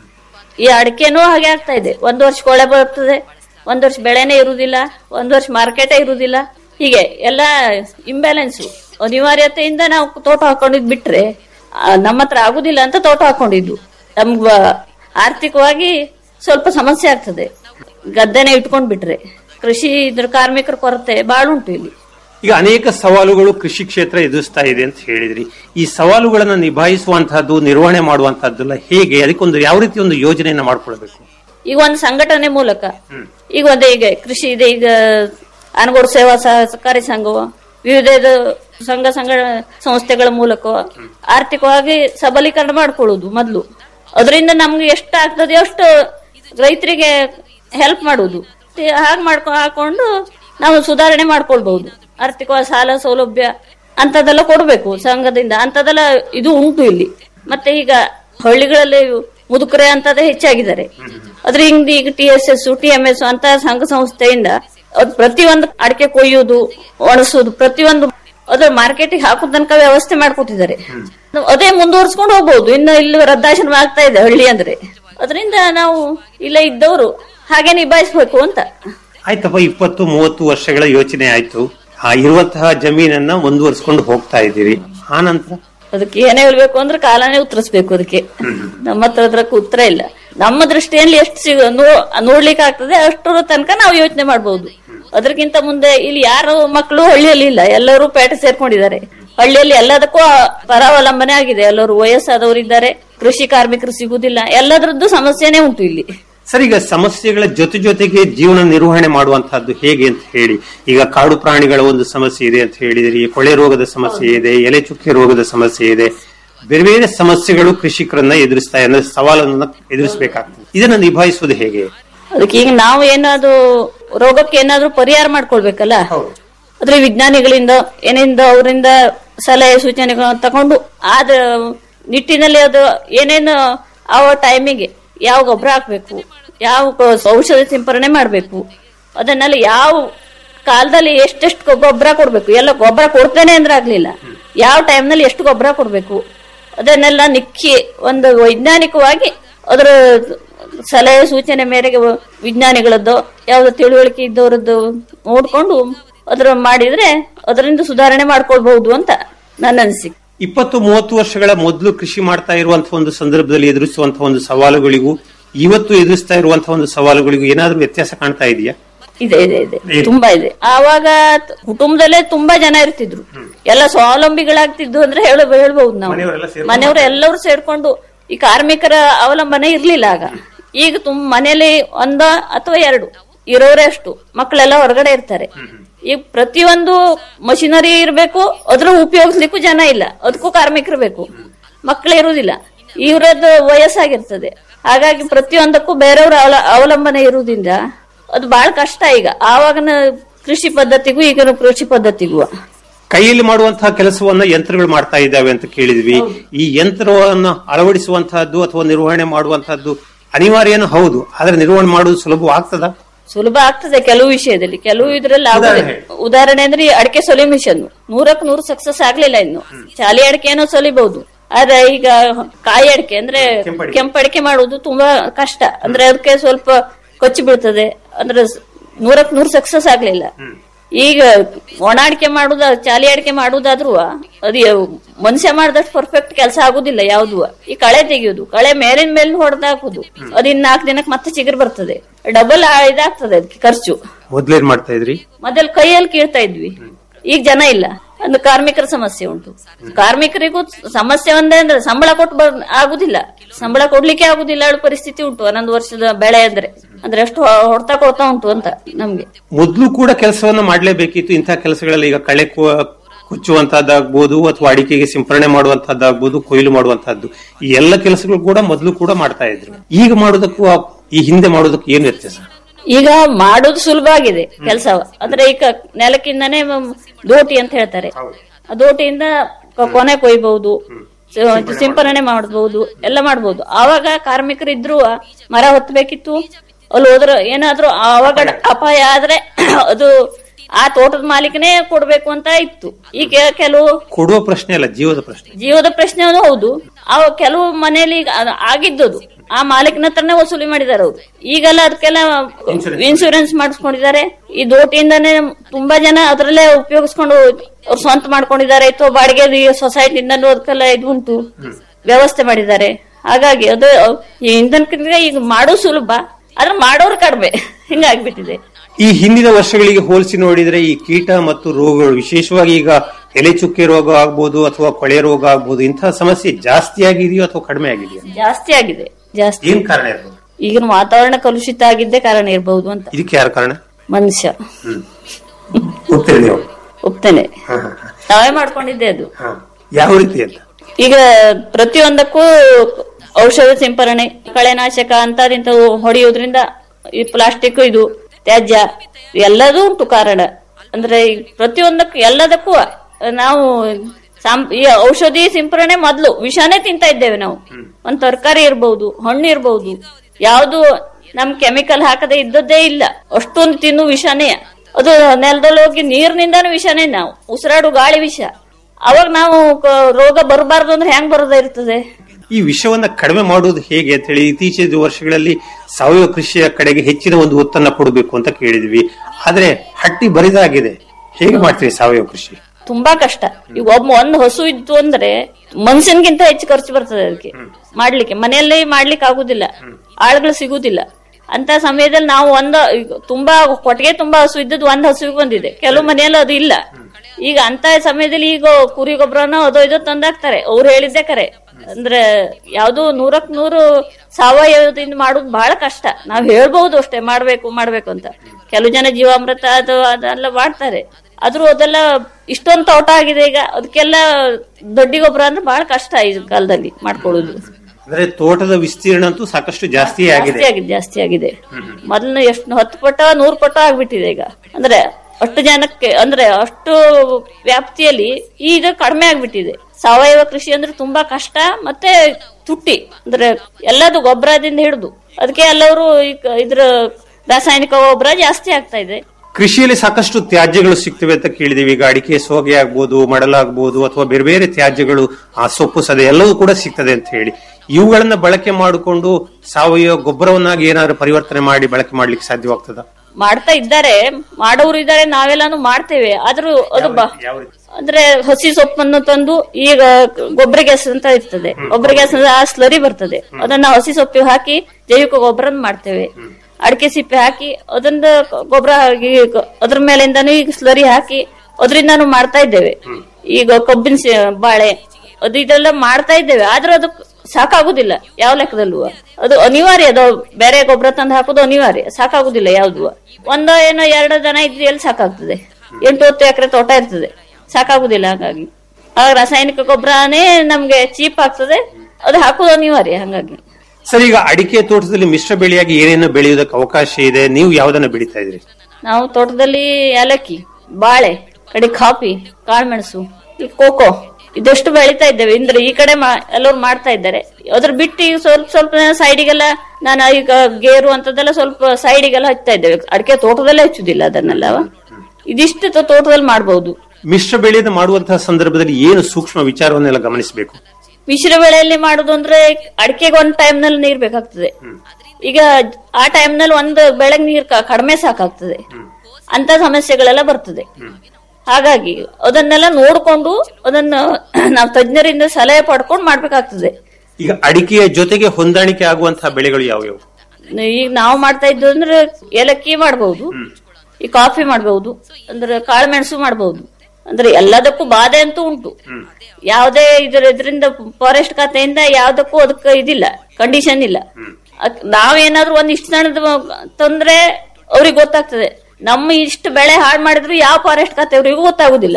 ಈ ಅಡಿಕೆನೂ ಹಾಗೆ ಆಗ್ತಾ ಇದೆ ಒಂದ್ ವರ್ಷ ಕೊಳೆ ಬರ್ತದೆ ಒಂದ್ ವರ್ಷ ಬೆಳೆನೇ ಇರುವುದಿಲ್ಲ ಒಂದ್ ವರ್ಷ ಮಾರ್ಕೆಟೇ ಇರುವುದಿಲ್ಲ ಹೀಗೆ ಎಲ್ಲ ಇಂಬ್ಯಾಲೆನ್ಸ್ ಅನಿವಾರ್ಯತೆಯಿಂದ ನಾವು ತೋಟ ಹಾಕೊಂಡಿದ್ ಬಿಟ್ರೆ ಆ, ನಮ್ಮ ಹತ್ರ ಆಗುದಿಲ್ಲ ಅಂತ ತೋಟ ಹಾಕೊಂಡಿದ್ದು ನಮ್ಗ ಆರ್ಥಿಕವಾಗಿ ಸ್ವಲ್ಪ ಸಮಸ್ಯೆ ಆಗ್ತದೆ ಗದ್ದೆನೆ ಇಟ್ಕೊಂಡ್ ಬಿಟ್ರೆ ಕೃಷಿ ಇದ್ರ ಕಾರ್ಮಿಕರ ಕೊರತೆ ಬಾಳುಂಟು ಇಲ್ಲಿ ಈಗ ಅನೇಕ ಸವಾಲುಗಳು ಕೃಷಿ ಕ್ಷೇತ್ರ ಎದುರಿಸ್ತಾ ಇದೆ ಅಂತ ಹೇಳಿದ್ರಿ ಈ ಸವಾಲುಗಳನ್ನ ನಿಭಾಯಿಸುವಂತಹದ್ದು ನಿರ್ವಹಣೆ ಮಾಡುವಂತಹದ್ದೆಲ್ಲ ಹೇಗೆ ಅದಕ್ಕೊಂದು ಯಾವ ರೀತಿ ಒಂದು ಯೋಜನೆಯನ್ನ ಮಾಡ್ಕೊಳ್ಬೇಕು ಈಗ ಒಂದು ಸಂಘಟನೆ ಮೂಲಕ ಈಗ ಒಂದು ಈಗ ಕೃಷಿ ಇದೆ ಈಗ ಅನಗೋಡು ಸೇವಾ ಸಹಕಾರಿ ಸಂಘವ ವಿವಿಧ ಇದು ಸಂಘ ಸಂಘ ಸಂಸ್ಥೆಗಳ ಮೂಲಕ ಆರ್ಥಿಕವಾಗಿ ಸಬಲೀಕರಣ ಮಾಡ್ಕೊಳ್ಳುದು ಮೊದಲು ಅದರಿಂದ ನಮ್ಗೆ ಎಷ್ಟು ಆಗ್ತದೆ ಅಷ್ಟು ರೈತರಿಗೆ ಹೆಲ್ಪ್ ಮಾಡುದು ಹಾಗೆ ಮಾಡ್ಕೊ ಹಾಕೊಂಡು ನಾವು ಸುಧಾರಣೆ ಮಾಡ್ಕೊಳ್ಬಹುದು ಆರ್ಥಿಕವಾಗಿ ಸಾಲ ಸೌಲಭ್ಯ ಅಂತದೆಲ್ಲ ಕೊಡ್ಬೇಕು ಸಂಘದಿಂದ ಅಂತದೆಲ್ಲ ಇದು ಉಂಟು ಇಲ್ಲಿ ಮತ್ತೆ ಈಗ ಹಳ್ಳಿಗಳಲ್ಲಿ ಮುದುಕರೆ ಅಂತದೇ ಹೆಚ್ಚಾಗಿದ್ದಾರೆ ಅದ್ರ ಹಿಂದೆ ಈಗ T S S T M S ಅಂತ ಸಂಘ ಸಂಸ್ಥೆಯಿಂದ ಅದ್ ಪ್ರತಿಯೊಂದು ಅಡಿಕೆ ಕೊಯ್ಯೋದು ಒಣಸೋದು ಪ್ರತಿಯೊಂದು ಅದ್ರ ಮಾರ್ಕೆಟಿಗೆ ಹಾಕೋ ತನಕ ವ್ಯವಸ್ಥೆ ಮಾಡ್ಕೊತಿದ್ದಾರೆ ಅದೇ ಮುಂದುವರ್ಸ್ಕೊಂಡು ಹೋಗ್ಬೋದು ಇನ್ನು ಇಲ್ಲಿ ವೃದ್ಧಾಶ್ರಮ ಆಗ್ತಾ ಇದೆ ಹಳ್ಳಿ ಅಂದ್ರೆ ಅದರಿಂದ ನಾವು ಇಲ್ಲ ಇದ್ದವರು ಹಾಗೆ ನಿಭಾಯಿಸ್ಬೇಕು ಅಂತ ಆಯ್ತಪ್ಪ ಇಪ್ಪತ್ತು ಮೂವತ್ತು ವರ್ಷಗಳ ಯೋಚನೆ ಆಯ್ತು ಆ ಇರುವಂತಹ ಜಮೀನನ್ನ ಮುಂದುವರಿಸಿಕೊಂಡು ಹೋಗ್ತಾ ಇದ್ದೀರಿ ಆ ನಂತರ ಅದಕ್ಕೆ ಏನೇ ಹೇಳ್ಬೇಕು ಅಂದ್ರೆ ಕಾಲನೇ ಉತ್ತರಿಸ್ಬೇಕು ಅದಕ್ಕೆ ನಮ್ಮ ಹತ್ರ ಅದಕ್ಕೆ ಉತ್ತರ ಇಲ್ಲ ನಮ್ಮ ದೃಷ್ಟಿಯಲ್ಲಿ ಎಷ್ಟು ಸಿಗ ನೋ- ನೋಡ್ಲಿಕ್ಕೆ ಆಗ್ತದೆ ಅಷ್ಟರ ತನಕ ನಾವು ಯೋಚನೆ ಮಾಡಬಹುದು ಅದಕ್ಕಿಂತ ಮುಂದೆ ಇಲ್ಲಿ ಯಾರು ಮಕ್ಕಳು ಹಳ್ಳಿಯಲ್ಲಿ ಇಲ್ಲ ಎಲ್ಲರೂ ಪೇಟೆ ಸೇರ್ಕೊಂಡಿದ್ದಾರೆ ಹಳ್ಳಿಯಲ್ಲಿ ಎಲ್ಲದಕ್ಕೂ ಪರಾವಲಂಬನೆ ಆಗಿದೆ ಎಲ್ಲರೂ ವಯಸ್ಸಾದವರಿದ್ದಾರೆ ಕೃಷಿ ಕಾರ್ಮಿಕರು ಸಿಗುದಿಲ್ಲ ಎಲ್ಲದರದ್ದು ಸಮಸ್ಯೆನೇ ಉಂಟು ಇಲ್ಲಿ ಸರ್ ಈಗ ಸಮಸ್ಯೆಗಳ ಜೊತೆ ಜೊತೆಗೆ ಜೀವನ ನಿರ್ವಹಣೆ ಮಾಡುವಂತಹದ್ದು ಹೇಗೆ ಅಂತ ಹೇಳಿ ಈಗ ಕಾಡು ಪ್ರಾಣಿಗಳ ಒಂದು ಸಮಸ್ಯೆ ಇದೆ ಅಂತ ಹೇಳಿದಿರಿ ಕೊಳೆ ರೋಗದ ಸಮಸ್ಯೆ ಇದೆ ಎಲೆ ಚುಕ್ಕೆ ರೋಗದ ಸಮಸ್ಯೆ ಇದೆ ಬೇರೆ ಬೇರೆ ಸಮಸ್ಯೆಗಳು ಕೃಷಿಕರನ್ನ ಎದುರಿಸ್ತಾ ಅಂದ್ರೆ ಸವಾಲನ್ನ ಎದುರಿಸಬೇಕಾಗ್ತದೆ ಇದನ್ನ ನಿಭಾಯಿಸುವುದು ಹೇಗೆ ಅದಕ್ಕೆ ಈಗ ನಾವು ಏನಾದ್ರು ರೋಗಕ್ಕೆ ಏನಾದ್ರೂ ಪರಿಹಾರ ಮಾಡ್ಕೊಳ್ಬೇಕಲ್ಲ ಅದ್ರ ವಿಜ್ಞಾನಿಗಳಿಂದ ಏನಿಂದ ಅವರಿಂದ ಸಲಹೆ ಸೂಚನೆಗಳನ್ನ ತಗೊಂಡು ಆದ ನಿಟ್ಟಿನಲ್ಲಿ ಅದು ಏನೇನು ಆ ಟೈಮಿಗೆ ಯಾವ ಗೊಬ್ಬರ ಹಾಕ್ಬೇಕು ಯಾವ ಕ- ಔಷಧಿ ಸಿಂಪರಣೆ ಮಾಡ್ಬೇಕು ಅದನ್ನೆಲ್ಲ ಯಾವ ಕಾಲದಲ್ಲಿ ಎಷ್ಟೆಷ್ಟು ಗೊಬ್ಬರ ಕೊಡ್ಬೇಕು ಎಲ್ಲ ಗೊಬ್ಬರ ಕೊಡ್ತೇನೆ ಅಂದ್ರೆ ಆಗ್ಲಿಲ್ಲ ಯಾವ ಟೈಮ್ನಲ್ಲಿ ಎಷ್ಟು ಗೊಬ್ಬರ ಕೊಡ್ಬೇಕು ಅದನ್ನೆಲ್ಲ ನಿಕ್ಕಿ ಒಂದು ವೈಜ್ಞಾನಿಕವಾಗಿ ಅದರ ಸಲಹೆ ಸೂಚನೆ ಮೇರೆಗೆ ವ- ವಿಜ್ಞಾನಿಗಳದ್ದು ಯಾವ್ದು ತಿಳುವಳಿಕೆ ಇದ್ದವರದ್ದು ನೋಡ್ಕೊಂಡು ಅದ್ರ ಮಾಡಿದ್ರೆ ಅದರಿಂದ ಸುಧಾರಣೆ ಮಾಡ್ಕೊಳ್ಬಹುದು ಅಂತ ನನ್ನ ಅನಿಸಿಕೆ ಇಪ್ಪತ್ತು ಮೂವತ್ತು ವರ್ಷಗಳ ಮೊದಲು ಕೃಷಿ ಮಾಡ್ತಾ ಇರುವಂತಹ ಒಂದು ಸಂದರ್ಭದಲ್ಲಿ ಎದುರಿಸುವಂತಹ ಒಂದು ಸವಾಲುಗಳಿಗೂ ಇವತ್ತು ಎದುರಿಸ್ತಾ ಇರುವಂತಹ ಒಂದು ಸವಾಲುಗಳಿಗೂ ಏನಾದ್ರೂ ವ್ಯತ್ಯಾಸ ಕಾಣ್ತಾ ಇದೆಯಾ ಇದೆ ಇದೆ ಇದೆ ತುಂಬಾ ಇದೆ ಆವಾಗ ತ- ಕುಟುಂಬದಲ್ಲೇ ತುಂಬಾ ಜನ ಇರ್ತಿದ್ರು ಎಲ್ಲ ಸ್ವಾವಲಂಬಿಗಳಾಗ್ತಿದ್ದು ಅಂದ್ರೆ ಹೇಳ ಹೇಳ್ಬಹುದು ನಾವು ಮನೆಯವರು ಎಲ್ಲರೂ ಸೇರ್ಕೊಂಡು ಈ ಕಾರ್ಮಿಕರ ಅವಲಂಬನೆ ಇರ್ಲಿಲ್ಲ ಆಗ ಈಗ ತುಂಬ ಮನೇಲಿ ಒಂದ ಅಥವಾ ಎರಡು ಇರೋರೇ ಅಷ್ಟು ಮಕ್ಕಳೆಲ್ಲ ಹೊರಗಡೆ ಇರ್ತಾರೆ ಈಗ ಪ್ರತಿಯೊಂದು ಮಷಿನರಿ ಇರ್ಬೇಕು ಅದ್ರ ಉಪಯೋಗಿಸ್ಲಿಕ್ಕೂ ಜನ ಇಲ್ಲ ಅದಕ್ಕೂ ಕಾರ್ಮಿಕರು ಬೇಕು ಮಕ್ಕಳು ಇರುವುದಿಲ್ಲ ಇವರದ್ದು ವಯಸ್ಸಾಗಿರ್ತದೆ ಹಾಗಾಗಿ ಪ್ರತಿಯೊಂದಕ್ಕೂ ಬೇರೆಯವರ ಅವಲ- ಅವಲಂಬನೆ ಇರುವುದರಿಂದ ಅದು ಬಹಳ ಕಷ್ಟ ಈಗ ಆವಾಗಿನ ಕೃಷಿ ಪದ್ಧತಿಗೂ ಈಗಿನ ಕೃಷಿ ಪದ್ಧತಿಗೂ ಕೈಯಲ್ಲಿ ಮಾಡುವಂತಹ ಕೆಲಸವನ್ನ ಯಂತ್ರಗಳು ಮಾಡ್ತಾ ಇದ್ದಾವೆ ಅಂತ ಕೇಳಿದ್ವಿ ಈ ಯಂತ್ರವನ್ನು ಅಳವಡಿಸುವಂತಹದ್ದು ಅಥವಾ ನಿರ್ವಹಣೆ ಮಾಡುವಂತಹದ್ದು ಅನಿವಾರ್ಯನೂ ಹೌದು ಆದ್ರೆ ನಿರ್ವಹಣೆ ಮಾಡುವುದು ಸುಲಭವಾಗ್ತದ ಸುಲಭ ಆಗ್ತದೆ ಕೆಲವು ವಿಷಯದಲ್ಲಿ ಕೆಲವು ಇದ್ರಲ್ಲಿ ಆಗೋದಿಲ್ಲ ಉದಾಹರಣೆ ಅಂದ್ರೆ ಈ ಅಡಿಕೆ ಸೊಲಿ ಮಿಷನ್ ನೂರಕ್ಕೆ ನೂರು ಸಕ್ಸಸ್ ಆಗ್ಲಿಲ್ಲ ಇನ್ನು ಚಾಲಿ ಅಡಿಕೆ ಏನೋ ಸೊಲಿಬಹುದು ಆದ್ರೆ ಈಗ ಕಾಯಿ ಅಡಿಕೆ ಅಂದ್ರೆ ಕೆಂಪಡಿಕೆ ಮಾಡುವುದು ತುಂಬಾ ಕಷ್ಟ ಅಂದ್ರೆ ಅದಕ್ಕೆ ಸ್ವಲ್ಪ ಕೊಚ್ಚಿ ಬೀಳ್ತದೆ ಅಂದ್ರೆ ಸ್- ನೂರಕ್ಕೆ ನೂರು ಸಕ್ಸಸ್ ಆಗ್ಲಿಲ್ಲ ಈಗ ಒಣ ಅಡಿಕೆ ಮಾಡುದ ಚಾಲಿ ಅಡಿಕೆ ಮಾಡುದಾದ್ರೂ ಅದು ಯಾವ- ಮನುಷ್ಯ ಮಾಡಿದಷ್ಟು ಪರ್ಫೆಕ್ಟ್ ಕೆಲಸ ಆಗುದಿಲ್ಲ ಯಾವ್ದು ಈ ಕಳೆ ತೆಗೆಯೋದು ಕಳೆ ಮೇಲಿನ ಮೇಲೆ ಹೊಡೆದ ಹಾಕುದು ಅದು ಇನ್ ನಾಲ್ಕು ದಿನಕ್ಕೆ ಮತ್ತೆ ಚಿಗುರು ಬರ್ತದೆ ಡಬಲ್ ಇದಾಗ್ತದೆ ಅದಕ್ಕೆ ಖರ್ಚು ಮೊದ್ಲೇನ್ ಮಾಡ್ತಾ ಇದ್ರಿ ಮೊದಲು ಕೈಯಲ್ಲಿ ಕೀಳ್ತಾ ಇದ್ವಿ ಈಗ ಜನ ಇಲ್ಲ ಒಂದು ಕಾರ್ಮಿಕರ ಸಮಸ್ಯೆ ಉಂಟು ಕಾರ್ಮಿಕರಿಗೂ ಸಮಸ್ಯೆ ಒಂದೇ ಅಂದ್ರೆ ಸಂಬಳ ಕೊಟ್ಟು ಬರ್ ಆಗುದಿಲ್ಲ ಸಂಬಳ ಕೊಡ್ಲಿಕ್ಕೆ ಆಗುದಿಲ್ಲ ಅನ್ನೋ ಪರಿಸ್ಥಿತಿ ಉಂಟು ಹನ್ನೊಂದು ವರ್ಷದ ಬೆಳೆ ಅಂದ್ರೆ ಅಂದ್ರೆ ಎಷ್ಟು ಹೊಡ್ತಾ ಕೊಡ್ತಾ ಉಂಟು ಅಂತ ನಮ್ಗೆ ಮೊದಲು ಕೂಡ ಕೆಲಸವನ್ನ ಮಾಡಲೇಬೇಕಿತ್ತು ಇಂತಹ ಕೆಲಸಗಳಲ್ಲಿ ಈಗ ಕಳೆ ಕು- ಕುಚ್ಚುವಂತಹದ್ದಾಗ್ಬೋದು ಅಥವಾ ಅಡಿಕೆಗೆ ಸಿಂಪರಣೆ ಮಾಡುವಂತಹದ್ದಾಗ್ಬೋದು ಕೊಯ್ಲು ಮಾಡುವಂತಹದ್ದು ಈ ಎಲ್ಲ ಕೆಲಸಗಳು ಕೂಡ ಮೊದಲು ಕೂಡ ಮಾಡ್ತಾ ಇದ್ರು ಈಗ ಮಾಡೋದಕ್ಕೂ ಆ- ಈ ಹಿಂದೆ ಮಾಡೋದಕ್ಕೂ ಏನು ವ್ಯತ್ಯಾಸ ಈಗ ಮಾಡೋದು ಸುಲಭ ಆಗಿದೆ ಕೆಲಸ ಅಂದ್ರೆ ಈಗ ನೆಲಕ್ಕಿಂದನೇ ಮ್- ದೋಟಿ ಅಂತ ಹೇಳ್ತಾರೆ ಆ ದೋಟಿಯಿಂದ ಕ- ಕೊನೆ ಕೊಯ್ಬಹುದು ಸ- ಸಿಂಪರಣೆ ಮಾಡಬಹುದು ಎಲ್ಲ ಮಾಡಬಹುದು ಆವಾಗ ಕಾರ್ಮಿಕರು ಇದ್ರು ಮರ ಹೊತ್ತಬೇಕಿತ್ತು ಅಲ್ಲಿ ಹೋದ್ರ ಏನಾದ್ರೂ ಆವಾಗ ಅಪಾಯ ಆದ್ರೆ ಅದು ಆ ತೋಟದ ಮಾಲೀಕನೇ ಕೊಡ್ಬೇಕು ಅಂತ ಇತ್ತು ಈಗ ಕೆಲವು ಕೊಡುವ ಪ್ರಶ್ನೆ ಅಲ್ಲ ಜೀವದ ಪ್ರಶ್ನೆ ಜೀವದ ಪ್ರಶ್ನೆ ಹೌದು ಆ ಕೆಲವು ಮನೆಯಲ್ಲಿ ಈಗ ಅದು ಆಗಿದ್ದದು ಆ ಮಾಲೀಕನ ಹತ್ರನೇ ವಸೂಲಿ ಮಾಡಿದ್ದಾರೆ ಅವರು ಈಗೆಲ್ಲ ಅದಕ್ಕೆಲ್ಲ ಇನ್ಸೂರೆನ್ಸ್ ಮಾಡಿಸ್ಕೊಂಡಿದ್ದಾರೆ ಈ ದೋಟಿಯಿಂದಾನೇ ತುಂಬಾ ಜನ ಅದರಲ್ಲೇ ಉಪಯೋಗಿಸ್ಕೊಂಡು ಅವ್ರು ಸ್ವಂತ ಮಾಡ್ಕೊಂಡಿದ್ದಾರೆ ಅಥವಾ ಬಾಡಿಗೆ ಸೊಸೈಟಿಯಿಂದನೂ ಅದಕ್ಕೆಲ್ಲ ಇದು ಉಂಟು ವ್ಯವಸ್ಥೆ ಮಾಡಿದ್ದಾರೆ ಹಾಗಾಗಿ ಅದು ಈ ಇಂಧನಕ್ಕಿಂತ ಈಗ ಮಾಡೋ ಸುಲಭ ಆದ್ರೆ ಮಾಡೋರು ಕಡಿಮೆ ಹಿಂಗಾಗ್ಬಿಟ್ಟಿದೆ ಈ ಹಿಂದಿನ ವರ್ಷಗಳಿಗೆ ಹೋಲಿಸಿ ನೋಡಿದ್ರೆ ಈ ಕೀಟ ಮತ್ತು ರೋಗಗಳು ವಿಶೇಷವಾಗಿ ಈಗ ಎಲೆ ಚುಕ್ಕೆ ರೋಗ ಆಗ್ಬೋದು ಅಥವಾ ಕೊಳೆ ರೋಗ ಆಗ್ಬೋದು ಇಂತಹ ಸಮಸ್ಯೆ ಜಾಸ್ತಿ ಆಗಿದೆಯೋ ಅಥವಾ ಕಡಿಮೆ ಆಗಿದೆಯೋ ಜಾಸ್ತಿ ಆಗಿದೆ ಜಾಸ್ತಿ ಏನ್ ಕಾರಣ ಇರ್ಬೋದು ಈಗಿನ ವಾತಾವರಣ ಕಲುಷಿತ ಆಗಿದ್ದೇ ಕಾರಣ ಇರಬಹುದು ಅಂತ ಇದಕ್ಕೆ ಯಾರ ಕಾರಣ ಮನುಷ್ಯ ಗೊತ್ತಿಲ್ಲ ನೀವು ಒಪ್ತೇನೆ ನಾವೇ ಮಾಡ್ಕೊಂಡಿದ್ದೆ ಅದು ಹಾ. ಯಾವ ರೀತಿ ಅಂತ ಈಗ ಪ್ರತಿಯೊಂದಕ್ಕೂ ಔಷಧ ಸಿಂಪರಣೆ ಕಳೆನಾಶಕ ಅಂತದಿಂತವು ಹೊಡೆಯೋದ್ರಿಂದ ಈ ಪ್ಲಾಸ್ಟಿಕ್ ಇದು ತ್ಯಾಜ್ಯ ಎಲ್ಲದೂ ಉಂಟು ಕಾರಣ ಅಂದ್ರೆ ಈ ಪ್ರತಿಯೊಂದಕ್ಕೂ ಎಲ್ಲದಕ್ಕೂ ನಾವು ಸಾಂ- ಈ ಔಷಧಿ ಸಿಂಪರಣೆ ಮೊದ್ಲು ವಿಷಾನೇ ತಿಂತಾ ಇದ್ದೇವೆ ನಾವು ಒಂದ್ ತರಕಾರಿ ಇರ್ಬಹುದು ಹಣ್ಣು ಇರ್ಬಹುದು ಯಾವ್ದು ನಮ್ ಕೆಮಿಕಲ್ ಹಾಕದೆ ಇದ್ದದ್ದೇ ಇಲ್ಲ ಅಷ್ಟೊಂದು ತಿನ್ನು ವಿಷಾನೇ ಅದು ನೆಲದಲ್ಲಿ ಹೋಗಿ ನೀರಿನಿಂದಾನು ವಿಷಾನೇ ನಾವು ಉಸಿರಾಡು ಗಾಳಿ ವಿಷ ಅವಾಗ ನಾವು ಕ- ರೋಗ ಬರಬಾರ್ದು ಅಂದ್ರೆ ಹೆಂಗ್ ಬರೋದ ಇರ್ತದೆ ಈ ವಿಷಯವನ್ನ ಕಡಿಮೆ ಮಾಡುವುದು ಹೇಗೆ ಅಂತ ಹೇಳಿ ಇತ್ತೀಚಿನ ವರ್ಷಗಳಲ್ಲಿ ಸಾವಯವ ಕೃಷಿಯ ಕಡೆಗೆ ಹೆಚ್ಚಿನ ಒಂದು ಒತ್ತನ್ನ ಕೊಡಬೇಕು ಅಂತ ಕೇಳಿದ್ವಿ ಆದ್ರೆ ಹಟ್ಟಿ ಬರಿದಾಗಿದೆ ಹೇಗೆ ಮಾಡ್ತೀವಿ ಸಾವಯವ ಕೃಷಿ ತುಂಬಾ ಕಷ್ಟ ಈಗ ಒಬ್ಬ ಒಂದು ಹಸು ಇತ್ತು ಅಂದ್ರೆ ಮನುಷ್ಯನ್ಗಿಂತ ಹೆಚ್ಚು ಖರ್ಚು ಬರ್ತದೆ ಅದಕ್ಕೆ ಮಾಡ್ಲಿಕ್ಕೆ ಮನೆಯಲ್ಲಿ ಮಾಡ್ಲಿಕ್ಕೆ ಆಗುದಿಲ್ಲ ಆಳುಗಳು ಸಿಗುದಿಲ್ಲ ಅಂತ ಸಮಯದಲ್ಲಿ ನಾವು ಒಂದು ಈಗ ತುಂಬಾ ಕೊಟ್ಟಿಗೆ ತುಂಬಾ ಹಸು ಇದ್ದದ್ದು ಒಂದ್ ಹಸುವಿಗೆ ಬಂದಿದೆ ಕೆಲವು ಮನೆಯಲ್ಲಿ ಅದು ಇಲ್ಲ ಈಗ ಅಂತ ಸಮಯದಲ್ಲಿ ಈಗ ಕುರಿ ಗೊಬ್ಬರನ ಅದೋ ಇದೋ ತಂದಾಕ್ತಾರೆ ಅವ್ರು ಹೇಳಿದ್ದೆ ಕರೆ ಅಂದ್ರೆ ಯಾವ್ದು ನೂರಕ್ ನೂರು ಸಾವಯವದಿಂದ ಮಾಡೋದು ಬಹಳ ಕಷ್ಟ ನಾವ್ ಹೇಳ್ಬಹುದು ಅಷ್ಟೇ ಮಾಡ್ಬೇಕು ಮಾಡ್ಬೇಕು ಅಂತ ಕೆಲವು ಜನ ಜೀವಾಮೃತ ಅದು ಅದೆಲ್ಲ ಮಾಡ್ತಾರೆ ಆದ್ರೂ ಅದೆಲ್ಲ ಇಷ್ಟೊಂದು ತೋಟ ಆಗಿದೆ ಈಗ ಅದಕ್ಕೆಲ್ಲ ದೊಡ್ಡಿ ಗೊಬ್ಬರ ಅಂದ್ರೆ ಬಹಳ ಕಷ್ಟ ಈ ಕಾಲದಲ್ಲಿ ಮಾಡ್ಕೊಳ್ಳೋದು ಅಂದ್ರೆ ತೋಟದ ವಿಸ್ತೀರ್ಣ ಅಂತೂ ಸಾಕಷ್ಟು ಜಾಸ್ತಿ ಆಗಿದೆ ಜಾಸ್ತಿ ಆಗಿದೆ ಜಾಸ್ತಿ ಆಗಿದೆ ಮೊದಲು ಎಷ್ಟು ಹತ್ತು ಪಟ್ಟ ನೂರು ಪಟ್ಟ ಆಗ್ಬಿಟ್ಟಿದೆ ಈಗ ಅಂದ್ರೆ ಅಷ್ಟು ಜನಕ್ಕೆ ಅಂದ್ರೆ ಅಷ್ಟು ವ್ಯಾಪ್ತಿಯಲ್ಲಿ ಈಗ ಕಡಿಮೆ ಆಗ್ಬಿಟ್ಟಿದೆ ಸಾವಯವ ಕೃಷಿ ಅಂದ್ರೆ ತುಂಬಾ ಕಷ್ಟ ಮತ್ತೆ ತುಟ್ಟಿ ಅಂದ್ರೆ ಎಲ್ಲದು ಗೊಬ್ಬರದಿಂದ ಹಿಡಿದು ಅದಕ್ಕೆ ಎಲ್ಲರೂ ಈಗ ಇದ್ರ ರಾಸಾಯನಿಕ ಗೊಬ್ಬರ ಜಾಸ್ತಿ ಆಗ್ತಾ ಇದೆ ಕೃಷಿಯಲ್ಲಿ ಸಾಕಷ್ಟು ತ್ಯಾಜ್ಯಗಳು ಸಿಗ್ತವೆ ಅಂತ ಕೇಳಿದೀವಿ ಈಗ ಅಡಿಕೆ ಸೋಗೆ ಆಗ್ಬೋದು ಮಡಲಾಗ್ಬೋದು ಅಥವಾ ಬೇರೆ ಬೇರೆ ತ್ಯಾಜ್ಯಗಳು ಆ ಸೊಪ್ಪು ಸದೆ ಎಲ್ಲವೂ ಕೂಡ ಸಿಗ್ತದೆ ಅಂತ ಹೇಳಿ ಇವುಗಳನ್ನ ಬಳಕೆ ಮಾಡಿಕೊಂಡು ಸಾವಯವ ಗೊಬ್ಬರವನ್ನಾಗಿ ಏನಾದ್ರು ಪರಿವರ್ತನೆ ಮಾಡಿ ಬಳಕೆ ಮಾಡ್ಲಿಕ್ಕೆ ಸಾಧ್ಯವಾಗ್ತದ ಮಾಡ್ತಾ ಇದ್ದಾರೆ ಮಾಡೋರು ಇದ್ದಾರೆ ನಾವೆಲ್ಲಾನು ಮಾಡ್ತೇವೆ ಆದ್ರೂ ಅದು ಬ- ಅಂದ್ರೆ ಹಸಿ ಸೊಪ್ಪನ್ನು ತಂದು ಈಗ ಗೊಬ್ಬರ ಗ್ಯಾಸ್ ಅಂತ ಇರ್ತದೆ ಗೊಬ್ಬರ ಗ್ಯಾಸ್ ಆ ಸ್ಲರಿ ಬರ್ತದೆ ಅದನ್ನ ಹಸಿ ಸೊಪ್ಪಿಗೆ ಹಾಕಿ ಜೈವಿಕ ಗೊಬ್ಬರ ಮಾಡ್ತೇವೆ ಅಡಿಕೆ ಸಿಪ್ಪೆ ಹಾಕಿ ಅದನ್ನ ಗೊಬ್ಬರ ಅದ್ರ ಮೇಲಿಂದಾನು ಈಗ ಸ್ಲರಿ ಹಾಕಿ ಅದರಿಂದಾನು ಮಾಡ್ತಾ ಇದ್ದೇವೆ ಈಗ ಕಬ್ಬಿನ ಸಿ- ಬಾಳೆ ಅದು ಇದೆಲ್ಲ ಮಾಡ್ತಾ ಇದ್ದೇವೆ ಆದ್ರೂ ಅದು ಸಾಕಾಗುದಿಲ್ಲ ಯಾವ ಲೆಕ್ಕದಲ್ಲೂ ಅದು ಅನಿವಾರ್ಯ ಅದು ಬೇರೆ ಗೊಬ್ಬರ ತಂದು ಹಾಕೋದು ಅನಿವಾರ್ಯ ಸಾಕಾಗುದಿಲ್ಲ ಯಾವ್ದು ಒಂದೋ ಏನೋ ಎರಡು ಜನ ಇದ್ರೆ ಎಲ್ಲಿ ಸಾಕಾಗ್ತದೆ ಎಂಟು ಹತ್ತು ಎಕರೆ ತೋಟ ಇರ್ತದೆ ಸಾಕಾಗುದಿಲ್ಲ ಹಾಗಾಗಿ ಆಗ ರಾಸಾಯನಿಕ ಗೊಬ್ಬರನೇ ನಮ್ಗೆ ಚೀಪ್ ಆಗ್ತದೆ ಅದು ಹಾಕೋದು ಅನಿವಾರ್ಯ ಹಂಗಾಗಿ ಸರ್ ಈಗ ಅಡಿಕೆ ತೋಟದಲ್ಲಿ ಮಿಶ್ರ ಬೆಳೆಯಾಗಿ ಏನೇನು ಬೆಳೆಯುವುದಕ್ಕೆ ಅವಕಾಶ ಇದೆ ನೀವು ಯಾವ್ದನ್ನ ಬೆಳೀತಾ ಇದ್ರಿ ನಾವು ತೋಟದಲ್ಲಿ ಏಲಕ್ಕಿ ಬಾಳೆ ಕಡೆ ಕಾಫಿ ಕಾಳುಮೆಣಸು ಈ ಕೋಕೋ ಇದೆಷ್ಟು ಬೆಳಿತಾ ಇದ್ದೇವೆ ಅಂದ್ರೆ ಈ ಕಡೆ ಮಾ- ಎಲ್ಲರೂ ಮಾಡ್ತಾ ಇದ್ದಾರೆ ಅದ್ರ ಬಿಟ್ಟು ಈಗ ಸ್ವಲ್ಪ ಸ್ವಲ್ಪ ಸೈಡಿಗೆಲ್ಲ ನಾನು ಈಗ ಗೇರು ಅಂತದೆಲ್ಲ ಸ್ವಲ್ಪ ಸೈಡಿಗೆಲ್ಲ ಹಚ್ತಾ ಇದ್ದೇವೆ ಅಡಿಕೆ ತೋಟದಲ್ಲೇ ಹಚ್ಚುದಿಲ್ಲ ಅದನ್ನೆಲ್ಲ ಇದಿಷ್ಟು ತೋ- ತೋಟದಲ್ಲಿ ಮಾಡಬಹುದು ಮಿಶ್ರ ಬೆಳೆಯನ್ನು ಮಾಡುವಂತಹ ಸಂದರ್ಭದಲ್ಲಿ ಏನು ಸೂಕ್ಷ್ಮ ವಿಚಾರವನ್ನೆಲ್ಲ ಗಮನಿಸಬೇಕು ಮಿಶ್ರ ಬೆಳೆಯಲ್ಲಿ ಮಾಡುದು ಅಂದ್ರೆ ಅಡಿಕೆಗೆ ಒಂದ್ ಟೈಮ್ ನಲ್ಲಿ ನೀರ್ ಬೇಕಾಗ್ತದೆ ಈಗ ಆ ಟೈಮ್ ನಲ್ಲಿ ಒಂದು ಬೆಳೆಗ್ ನೀರ್ ಕ- ಕಡಿಮೆ ಸಾಕಾಗ್ತದೆ ಅಂತ ಸಮಸ್ಯೆಗಳೆಲ್ಲ ಬರ್ತದೆ ಹಾಗಾಗಿ ಅದನ್ನೆಲ್ಲ ನೋಡ್ಕೊಂಡು ಅದನ್ನ ನಾವು ತಜ್ಞರಿಂದ ಸಲಹೆ ಪಡ್ಕೊಂಡು ಮಾಡ್ಬೇಕಾಗ್ತದೆ ಈಗ ಅಡಿಕೆಯ ಜೊತೆಗೆ ಹೊಂದಾಣಿಕೆ ಆಗುವಂತಹ ಬೆಳೆಗಳು ಯಾವ್ಯಾವು ಈಗ ನಾವು ಮಾಡ್ತಾ ಇದ್ದು ಅಂದ್ರೆ ಏಲಕ್ಕಿ ಮಾಡಬಹುದು ಈ ಕಾಫಿ ಮಾಡಬಹುದು ಅಂದ್ರೆ ಕಾಳುಮೆಣಸು ಮಾಡಬಹುದು ಅಂದ್ರೆ ಎಲ್ಲದಕ್ಕೂ ಬಾಧೆ ಅಂತೂ ಉಂಟು ಯಾವುದೇ ಇದ್ರ ಇದರಿಂದ ಫಾರೆಸ್ಟ್ ಖಾತೆಯಿಂದ ಯಾವ್ದಕ್ಕೂ ಅದಕ್ಕೆ ಇದಿಲ್ಲ ಕಂಡೀಷನ್ ಇಲ್ಲ ಅಕ್- ನಾವೇನಾದ್ರೂ ಒಂದ್ ಇಷ್ಟು ಸಣ್ಣದ ತೊಂದ್ರೆ ಅವ್ರಿಗೆ ಗೊತ್ತಾಗ್ತದೆ ನಮ್ಮ ಇಷ್ಟು ಬೆಳೆ ಹಾಳು ಮಾಡಿದ್ರು ಯಾವ ಫಾರೆಸ್ಟ್ ಖಾತೆಯವರಿಗೂ ಗೊತ್ತಾಗುದಿಲ್ಲ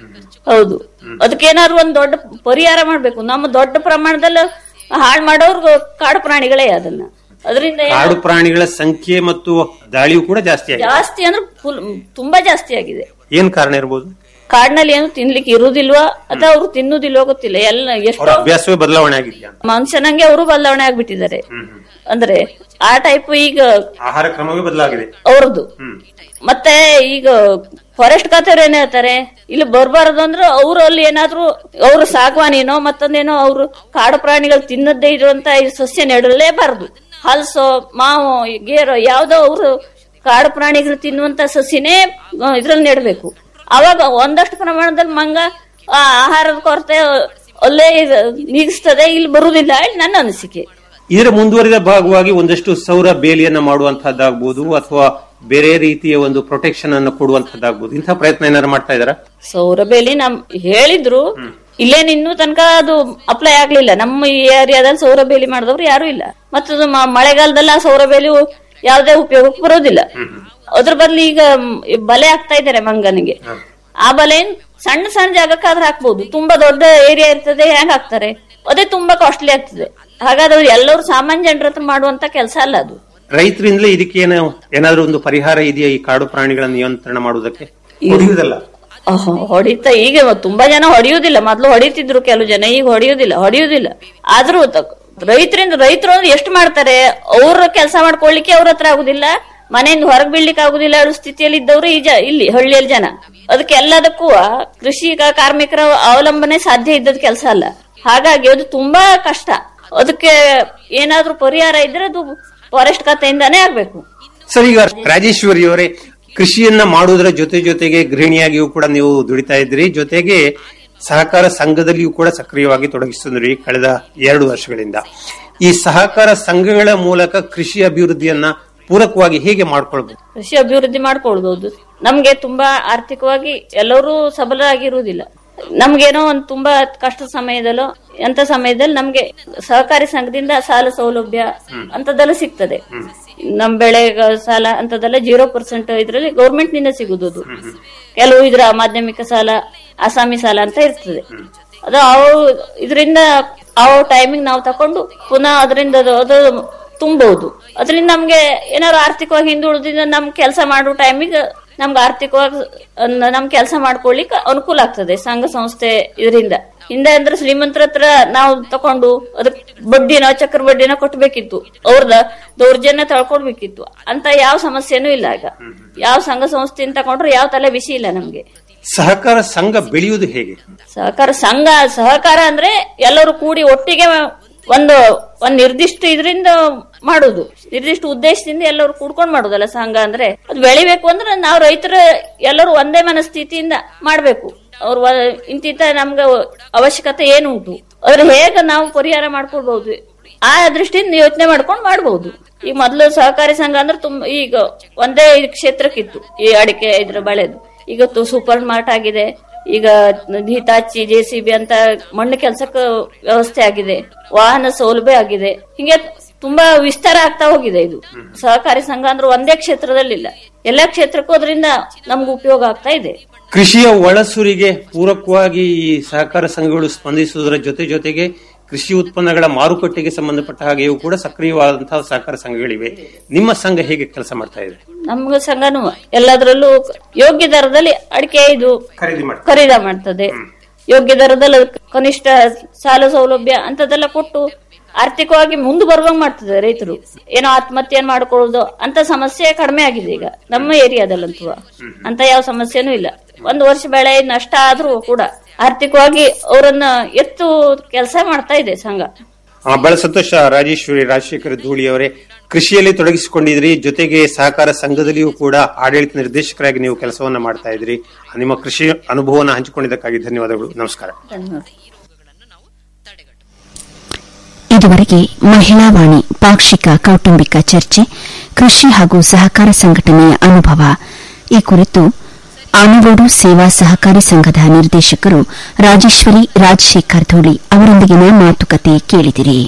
ಹೌದು ಅದಕ್ಕೇನಾದ್ರು ಒಂದ್ ದೊಡ್ಡ ಪರಿಹಾರ ಮಾಡ್ಬೇಕು ನಮ್ಮ ದೊಡ್ಡ ಪ್ರಮಾಣದಲ್ಲಿ ಹಾಳು ಮಾಡೋರು ಕಾಡು ಪ್ರಾಣಿಗಳೇ ಅದನ್ನ ಅದರಿಂದ ಕಾಡು ಪ್ರಾಣಿಗಳ ಸಂಖ್ಯೆ ಮತ್ತು ದಾಳಿಯೂ ಕೂಡ ಜಾಸ್ತಿ ಆಗಿದೆ ಜಾಸ್ತಿ ಅಂದ್ರೆ ಫುಲ್ ತುಂಬಾ ಜಾಸ್ತಿ ಆಗಿದೆ ಏನ್ ಕಾರಣ ಇರ್ಬೋದು ಕಾಡಿನಲ್ಲಿ ಏನು ತಿನ್ಲಿಕ್ಕೆ ಇರುವುದಿಲ್ವಾ ಅಥವಾ ಅವ್ರು ತಿನ್ನುವುದಿಲ್ವೋ ಗೊತ್ತಿಲ್ಲ ಎಲ್ಲ ಅವರ ಎಷ್ಟೋ ಅಭ್ಯಾಸವೇ ಬದಲಾವಣೆ ಆಗಿದೆಯಾ ಮನುಷ್ಯನಂಗೆ ಅವರು ಬದಲಾವಣೆ ಆಗ್ಬಿಟ್ಟಿದ್ದಾರೆ ಅಂದ್ರೆ ಆ ಟೈಪ್ ಈಗ ಆಹಾರ ಕ್ರಮವೇ ಬದಲಾಗಿದೆ ಅವ್ರದ್ದು ಮತ್ತೆ ಈಗ ಫಾರೆಸ್ಟ್ ಖಾತೆಯವ್ರು ಏನ್ ಹೇಳ್ತಾರೆ ಇಲ್ಲಿ ಬರ್ಬಾರದು ಅಂದ್ರೆ ಅವ್ರು ಅಲ್ಲಿ ಏನಾದ್ರು ಅವ್ರ ಸಾಗವಾನಿನೋ ಮತ್ತೊಂದೇನೋ ಅವ್ರು ಕಾಡು ಪ್ರಾಣಿಗಳು ತಿನ್ನದೇ ಇರುವಂತ ಈ ಸಸ್ಯ ನೆಡಲೇಬಾರದು ಹಲ್ಸೋ ಮಾವು ಗೇರೋ ಯಾವ್ದೋ ಅವ್ರು ಕಾಡು ಪ್ರಾಣಿಗಳು ತಿನ್ನುವಂತ ಸಸಿನೇ ಇದ್ರಲ್ಲಿ ನೆಡಬೇಕು ಅವಾಗ ಒಂದಷ್ಟು ಪ್ರಮಾಣದಲ್ಲಿ ಮಂಗ ಆ ಆಹಾರದ ಕೊರತೆ ಅಲ್ಲೇ ಇದು ನೀಗಿಸ್ತದೆ ಇಲ್ಲಿ ಬರುವುದಿಲ್ಲ ಹೇಳಿ ನನ್ನ ಅನಿಸಿಕೆ ಇದರ ಮುಂದುವರಿದ ಭಾಗವಾಗಿ ಒಂದಷ್ಟು ಸೌರ ಬೇಲಿಯನ್ನ ಮಾಡುವಂತಹದ್ದಾಗ್ಬೋದು ಅಥವಾ ಬೇರೆ ರೀತಿಯ ಒಂದು ಪ್ರೊಟೆಕ್ಷನ್ ಅನ್ನು ಕೊಡುವಂತಹದ್ದಾಗ್ಬೋದು ಇಂತಹ ಪ್ರಯತ್ನ ಏನಾದ್ರು ಮಾಡ್ತಾ ಇದಾರ ಸೌರಬೇಲಿ ನಮ್ ಹೇಳಿದ್ರು ಇಲ್ಲೇನ್ ಇನ್ನೂ ತನಕ ಅದು ಅಪ್ಲೈ ಆಗ್ಲಿಲ್ಲ ನಮ್ಮ ಈ ಏರಿಯಾದಲ್ಲಿ ಸೌರಬೇಲಿ ಮಾಡಿದವ್ರು ಯಾರು ಇಲ್ಲ ಮತ್ತದು ಮ- ಮಳೆಗಾಲದಲ್ಲಿ ಆ ಸೌರಬೇಲಿ ಯಾವುದೇ ಉಪಯೋಗಕ್ಕೆ ಬರೋದಿಲ್ಲ ಅದ್ರ ಬದಲು ಈಗ ಮ್, ಈ ಬಲೆ ಹಾಕ್ತಾ ಇದ್ದಾರೆ ಮಂಗನಿಗೆ ಆ ಬಲೆ ಸಣ್ಣ ಸಣ್ಣ ಜಾಗಕ್ಕಾದ್ರೆ ಹಾಕ್ಬಹುದು ತುಂಬಾ ದೊಡ್ಡ ಏರಿಯಾ ಇರ್ತದೆ ಹೆಂಗ್ ಹಾಕ್ತಾರೆ ಅದೇ ತುಂಬಾ ಕಾಸ್ಟ್ಲಿ ಆಗ್ತದೆ ಹಾಗಾದ್ರೆ ಎಲ್ಲರೂ ಸಾಮಾನ್ಯ ಜನರ ಹತ್ರ ಮಾಡುವಂತ ಕೆಲಸ ಅಲ್ಲ ಅದು ರೈತರಿಂದಲೇ ಇದಕ್ಕೆ ಏನು ಏನಾದ್ರೂ ಒಂದು ಪರಿಹಾರ ಇದೆಯಾ ಈ ಕಾಡು ಪ್ರಾಣಿಗಳ ನಿಯಂತ್ರಣ ಮಾಡುವುದಕ್ಕೆ ಹೊಡೆಯುವುದಲ್ಲ ಅಹ್, ಹೊಡಿತಾ ಈಗ ತುಂಬಾ ಜನ ಹೊಡೆಯುವುದಿಲ್ಲ ಮೊದ್ಲು ಹೊಡಿತಿದ್ರು ಕೆಲವು ಜನ ಈಗ ಹೊಡೆಯುವುದಿಲ್ಲ ಹೊಡೆಯುವುದಿಲ್ಲ ಆದ್ರೂ ತ- ರೈತರಿಂದ ರೈತರು ಅಂದ್ರೆ ಎಷ್ಟು ಮಾಡ್ತಾರೆ ಅವ್ರ ಕೆಲಸ ಮಾಡ್ಕೊಳ್ಳಿಕ್ಕೆ ಅವ್ರ ಹತ್ರ ಆಗುದಿಲ್ಲ ಮನೆಯಿಂದ ಹೊರಗ್ ಬೀಳ್ಲಿಕ್ಕೆ ಆಗುದಿಲ್ಲ ಅನ್ನೋ ಸ್ಥಿತಿಯಲ್ಲಿ ಇದ್ದವರು ಈ ಜ- ಇಲ್ಲಿ ಹಳ್ಳಿಯಲ್ಲಿ ಜನ ಅದಕ್ಕೆ ಎಲ್ಲದಕ್ಕೂ ಕೃಷಿ ಕ- ಕಾರ್ಮಿಕರ ಅವಲಂಬನೆ ಸಾಧ್ಯ ಇದ್ದದ ಕೆಲಸ ಅಲ್ಲ ಹಾಗಾಗಿ ಅದು ತುಂಬಾ ಕಷ್ಟ ಅದಕ್ಕೆ ಏನಾದ್ರೂ ಪರಿಹಾರ ಇದ್ರೆ ಅದು ಫಾರೆಸ್ಟ್ ಖಾತೆಯಿಂದಾನೇ ಆಗ್ಬೇಕು ಸರ್ ಈಗ ರಾಜೇಶ್ವರಿ ಅವರೇ ಕೃಷಿಯನ್ನ ಮಾಡುವುದರ ಜೊತೆ ಜೊತೆಗೆ ಗೃಹಿಣಿಯಾಗಿಯೂ ಕೂಡ ನೀವು ದುಡಿತಾ ಇದ್ರಿ ಜೊತೆಗೆ ಸಹಕಾರ ಸಂಘದಲ್ಲಿಯೂ ಕೂಡ ಸಕ್ರಿಯವಾಗಿ ತೊಡಗಿಸಿದ್ರಿ ಕಳೆದ ಎರಡು ವರ್ಷಗಳಿಂದ ಈ ಸಹಕಾರ ಸಂಘಗಳ ಮೂಲಕ ಕೃಷಿ ಅಭಿವೃದ್ಧಿಯನ್ನ ಪೂರಕವಾಗಿ ಹೇಗೆ ಮಾಡ್ಕೊಳ್ಬಹುದು ಕೃಷಿ ಅಭಿವೃದ್ಧಿ ಮಾಡ್ಕೊಳ್ಬಹುದು ನಮ್ಗೆ ತುಂಬಾ ಆರ್ಥಿಕವಾಗಿ ಎಲ್ಲರೂ ಸಬಲರಾಗಿರುವುದಿಲ್ಲ ನಮ್ಗೇನೋ ಒಂದು ತುಂಬಾ ಕಷ್ಟ ಸಮಯದಲ್ಲೋ ಎಂತ ಸಮಯದಲ್ಲಿ ನಮ್ಗೆ ಸಹಕಾರಿ ಸಂಘದಿಂದ ಸಾಲ ಸೌಲಭ್ಯ ಅಂತದೆಲ್ಲ ಸಿಗ್ತದೆ ನಮ್ ಬೆಳೆ ಸಾಲ ಅಂತದೆಲ್ಲ ಜೀರೋ ಪರ್ಸೆಂಟ್ ಇದ್ರಲ್ಲಿ ಗೌರ್ಮೆಂಟ್ ನಿಂದ ಸಿಗುದು ಅದು. ಕೆಲವು ಇದ್ರ ಮಾಧ್ಯಮಿಕ ಸಾಲ ಅಸಾಮಿ ಸಾಲ ಅಂತ ಇರ್ತದೆ ಅದು ಅವು ಇದರಿಂದ ಆ ಟೈಮಿಂಗ್ ನಾವು ತಕೊಂಡು ಪುನಃ ಅದರಿಂದ ಅದು ಅದು ತುಂಬಬಹುದು ಅದರಿಂದ ನಮ್ಗೆ ಏನಾದ್ರು ಆರ್ಥಿಕವಾಗಿ ಹಿಂದುಳಿದಿಂದ ನಮ್ ಕೆಲಸ ಮಾಡೋ ಟೈಮಿಗೆ ನಮ್ಗೆ ಆರ್ಥಿಕವಾಗಿ ಅನ್ನ- ನಮ್ ಕೆಲಸ ಮಾಡ್ಕೊಳ್ಳಿಕ್ಕೆ ಅನುಕೂಲ ಆಗ್ತದೆ ಸಂಘ ಸಂಸ್ಥೆ ಇದರಿಂದ ಹಿಂದೆ ಅಂದ್ರೆ ಶ್ರೀಮಂತರ ಹತ್ರ ನಾವು ತಕೊಂಡು ಅದಕ್ಕೆ ಬಡ್ಡಿನ ಚಕ್ರ ಬಡ್ಡಿನ ಕೊಟ್ಬೇಕಿತ್ತು ಅವ್ರದ ದೌರ್ಜನ್ಯ ತಳ್ಕೊಡ್ಬೇಕಿತ್ತು ಅಂತ ಯಾವ ಸಮಸ್ಯೆನೂ ಇಲ್ಲ ಈಗ ಯಾವ ಸಂಘ ಸಂಸ್ಥೆಯಿಂದ ತಕೊಂಡ್ರೆ ಯಾವ ತಲೆ ಬಿಸಿ ಇಲ್ಲ ನಮ್ಗೆ ಸಹಕಾರ ಸಂಘ ಬೆಳೆಯುವುದು ಹೇಗೆ ಸಹಕಾರ ಸಂಘ ಸಹಕಾರ ಅಂದ್ರೆ ಎಲ್ಲರೂ ಕೂಡಿ ಒಟ್ಟಿಗೆ ಒಂದು ಒಂದ್ ನಿರ್ದಿಷ್ಟ ಇದರಿಂದ ಮಾಡುದು ನಿರ್ದಿಷ್ಟ ಉದ್ದೇಶದಿಂದ ಎಲ್ಲರೂ ಕೂಡ್ಕೊಂಡ್ ಮಾಡುದಲ್ಲ ಸಂಘ ಅಂದ್ರೆ ಅದು ಬೆಳಿಬೇಕು ಅಂದ್ರೆ ನಾವು ರೈತರ ಎಲ್ಲರೂ ಒಂದೇ ಮನಸ್ಥಿತಿಯಿಂದ ಮಾಡ್ಬೇಕು ಅವ್ರ ಇಂತಿಂತ ನಮ್ಗೆ ಅವಶ್ಯಕತೆ ಏನುಂಟು ಅದ್ರ ಹೇಗೆ ನಾವು ಪರಿಹಾರ ಮಾಡ್ಕೊಳ್ಬಹುದು ಆ ದೃಷ್ಟಿಯಿಂದ ಯೋಚನೆ ಮಾಡ್ಕೊಂಡು ಮಾಡ್ಬಹುದು ಈಗ ಮೊದಲು ಸಹಕಾರಿ ಸಂಘ ಅಂದ್ರೆ ತುಂಬ ಈಗ ಒಂದೇ ಕ್ಷೇತ್ರಕ್ಕಿತ್ತು ಈ ಅಡಿಕೆ ಇದ್ರ ಬಳೆದು ಈಗ ಸೂಪರ್ ಮಾರ್ಟ್ ಆಗಿದೆ ಈಗ ಹಿತಾಚಿ ಜೆ ಸಿ ಬಿ ಅಂತ ಮಣ್ಣು ಕೆಲ್ಸಕ್ಕೆ ವ್ಯವಸ್ಥೆ ಆಗಿದೆ ವಾಹನ ಸೌಲಭ್ಯ ಆಗಿದೆ ಹಿಂಗೆ ತುಂಬಾ ವಿಸ್ತಾರ ಆಗ್ತಾ ಹೋಗಿದೆ ಇದು ಸಹಕಾರಿ ಸಂಘ ಅಂದ್ರೆ ಒಂದೇ ಕ್ಷೇತ್ರದಲ್ಲಿಲ್ಲ ಎಲ್ಲಾ ಕ್ಷೇತ್ರಕ್ಕೂ ಅದರಿಂದ ನಮ್ಗೆ ಉಪಯೋಗ ಆಗ್ತಾ ಇದೆ ಕೃಷಿಯ ಒಳಸುರಿಗೆ ಪೂರಕವಾಗಿ ಈ ಸಹಕಾರ ಸಂಘಗಳು ಸ್ಪಂದಿಸುವುದರ ಜೊತೆ ಜೊತೆಗೆ ಕೃಷಿ ಉತ್ಪನ್ನಗಳ ಮಾರುಕಟ್ಟೆಗೆ ಸಂಬಂಧಪಟ್ಟ ಹಾಗೆಯೂ ಕೂಡ ಸಕ್ರಿಯವಾದಂತಹ ಸಹಕಾರ ಸಂಘಗಳಿವೆ ನಿಮ್ಮ ಸಂಘ ಹೇಗೆ ಕೆಲಸ ಮಾಡ್ತಾ ಇದೆ ನಮ್ಗ ಸಂಘನು ಎಲ್ಲದರಲ್ಲೂ ಯೋಗ್ಯ ದರದಲ್ಲಿ ಅಡಿಕೆ ಇದು ಖರೀದಿ ಮಾಡಿ ಖರೀದ ಮಾಡ್ತದೆ ಯೋಗ್ಯ ದರದಲ್ಲಿ ಅದಕ್ಕೆ ಕನಿಷ್ಠ ಸಾಲ ಸೌಲಭ್ಯ ಅಂತದೆಲ್ಲ ಕೊಟ್ಟು ಆರ್ಥಿಕವಾಗಿ ಮುಂದೆ ಬರುವಂಗ್ ಮಾಡ್ತದೆ ರೈತರು ಏನೋ ಆತ್ಮಹತ್ಯೆ ಮಾಡ್ಕೊಳ್ಳೋದು ಅಂತ ಸಮಸ್ಯೆ ಕಡಿಮೆ ಆಗಿದೆ ಈಗ ನಮ್ಮ ಏರಿಯಾದಲ್ಲಂತೂ ಅಂತ ಯಾವ ಸಮಸ್ಯೆನೂ ಇಲ್ಲ ಒಂದು ವರ್ಷ ಬೆಳೆ ನಷ್ಟ ಆದ್ರೂ ಕೂಡ ಆರ್ಥಿಕವಾಗಿ ಅವರನ್ನ ಎತ್ತು ಕೆಲಸ ಮಾಡ್ತಾ ಇದೆ ಸಂಘ ಆ, ಬಹಳ ಸಂತೋಷ ರಾಜೇಶ್ವರಿ ರಾಜಶೇಖರ ಧೂಳಿ ಅವರೇ ಕೃಷಿಯಲ್ಲಿ ತೊಡಗಿಸಿಕೊಂಡಿದ್ರಿ ಜೊತೆಗೆ ಸಹಕಾರ ಸಂಘದಲ್ಲಿಯೂ ಕೂಡ ಆಡಳಿತ ನಿರ್ದೇಶಕರಾಗಿ ನೀವು ಕೆಲಸವನ್ನ ಮಾಡ್ತಾ ಇದ್ರಿ ನಿಮ್ಮ ಕೃಷಿ ಅನುಭವವನ್ನು ಹಂಚಿಕೊಂಡಿದ್ದಕ್ಕಾಗಿ ಧನ್ಯವಾದಗಳು ನಮಸ್ಕಾರ ಧನ್ಯವಾದ ಇದುವರೆಗೆ ಮಹಿಳಾ ವಾಣಿ ಪಾಕ್ಷಿಕ ಕೌಟುಂಬಿಕ ಚರ್ಚೆ ಕೃಷಿ ಹಾಗೂ ಸಹಕಾರ ಸಂಘಟನೆಯ ಅನುಭವ ಈ ಕುರಿತು ಆನಗೋಡು ಸೇವಾ ಸಹಕಾರಿ ಸಂಘದ ನಿರ್ದೇಶಕರು ರಾಜೇಶ್ವರಿ ರಾಜಶೇಖರ್ ಧೂಳಿ ಅವರೊಂದಿಗಿನ ಮಾತುಕತೆ ಕೇಳಿದಿರಿ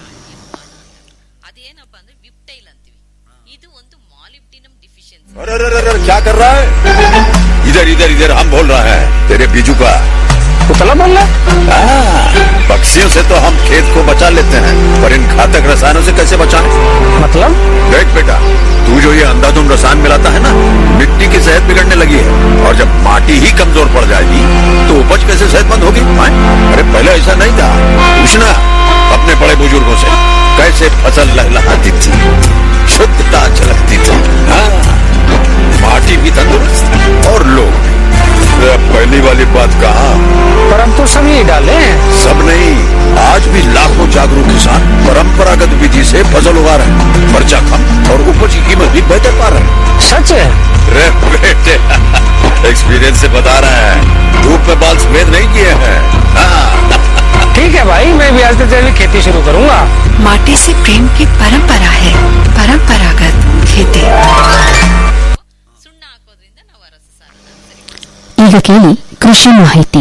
अरे अरे अरे अरे, क्या कर रहा है इधर इधर इधर हम बोल रहे हैं तेरे बीजू का पुतला बोल रहा हाँ, पक्षियों से तो हम खेत को बचा लेते हैं पर इन घातक रसायनों से कैसे बचाएं? मतलब देख बेटा तू जो ये अंधाधुंध रसायन मिलाता है ना मिट्टी की सेहत बिगड़ने लगी है और जब माटी ही कमजोर पड़ जाएगी तो उपज कैसे सेहतमंद होगी हाँ? अरे पहले ऐसा नहीं था पूछना अपने बड़े बुजुर्गों से कैसे फसल लहलहाती थी शुद्धता झलकती थी हाँ माटी भी तंदुरुस्त और लोग भी। अरे पहली वाली बात कहा पर हम तो सब यही डाले हैं सब नहीं आज भी लाखों जागरूक किसान परंपरागत विधि से फसल उगा रहे हैं खर्चा कम और उपज की कीमत भी बेहतर पा रहे हैं सच है रे बेटे एक्सपीरियंस से बता रहे हैं धूप में बाल सफेद नहीं किए हैं हाँ, ठीक है भाई मैं भी आज से जैविक खेती शुरू करूंगा माटी से प्रेम की परंपरा है परंपरागत खेती ಈಗ ಕೇಳಿ ಕೃಷಿ ಮಾಹಿತಿ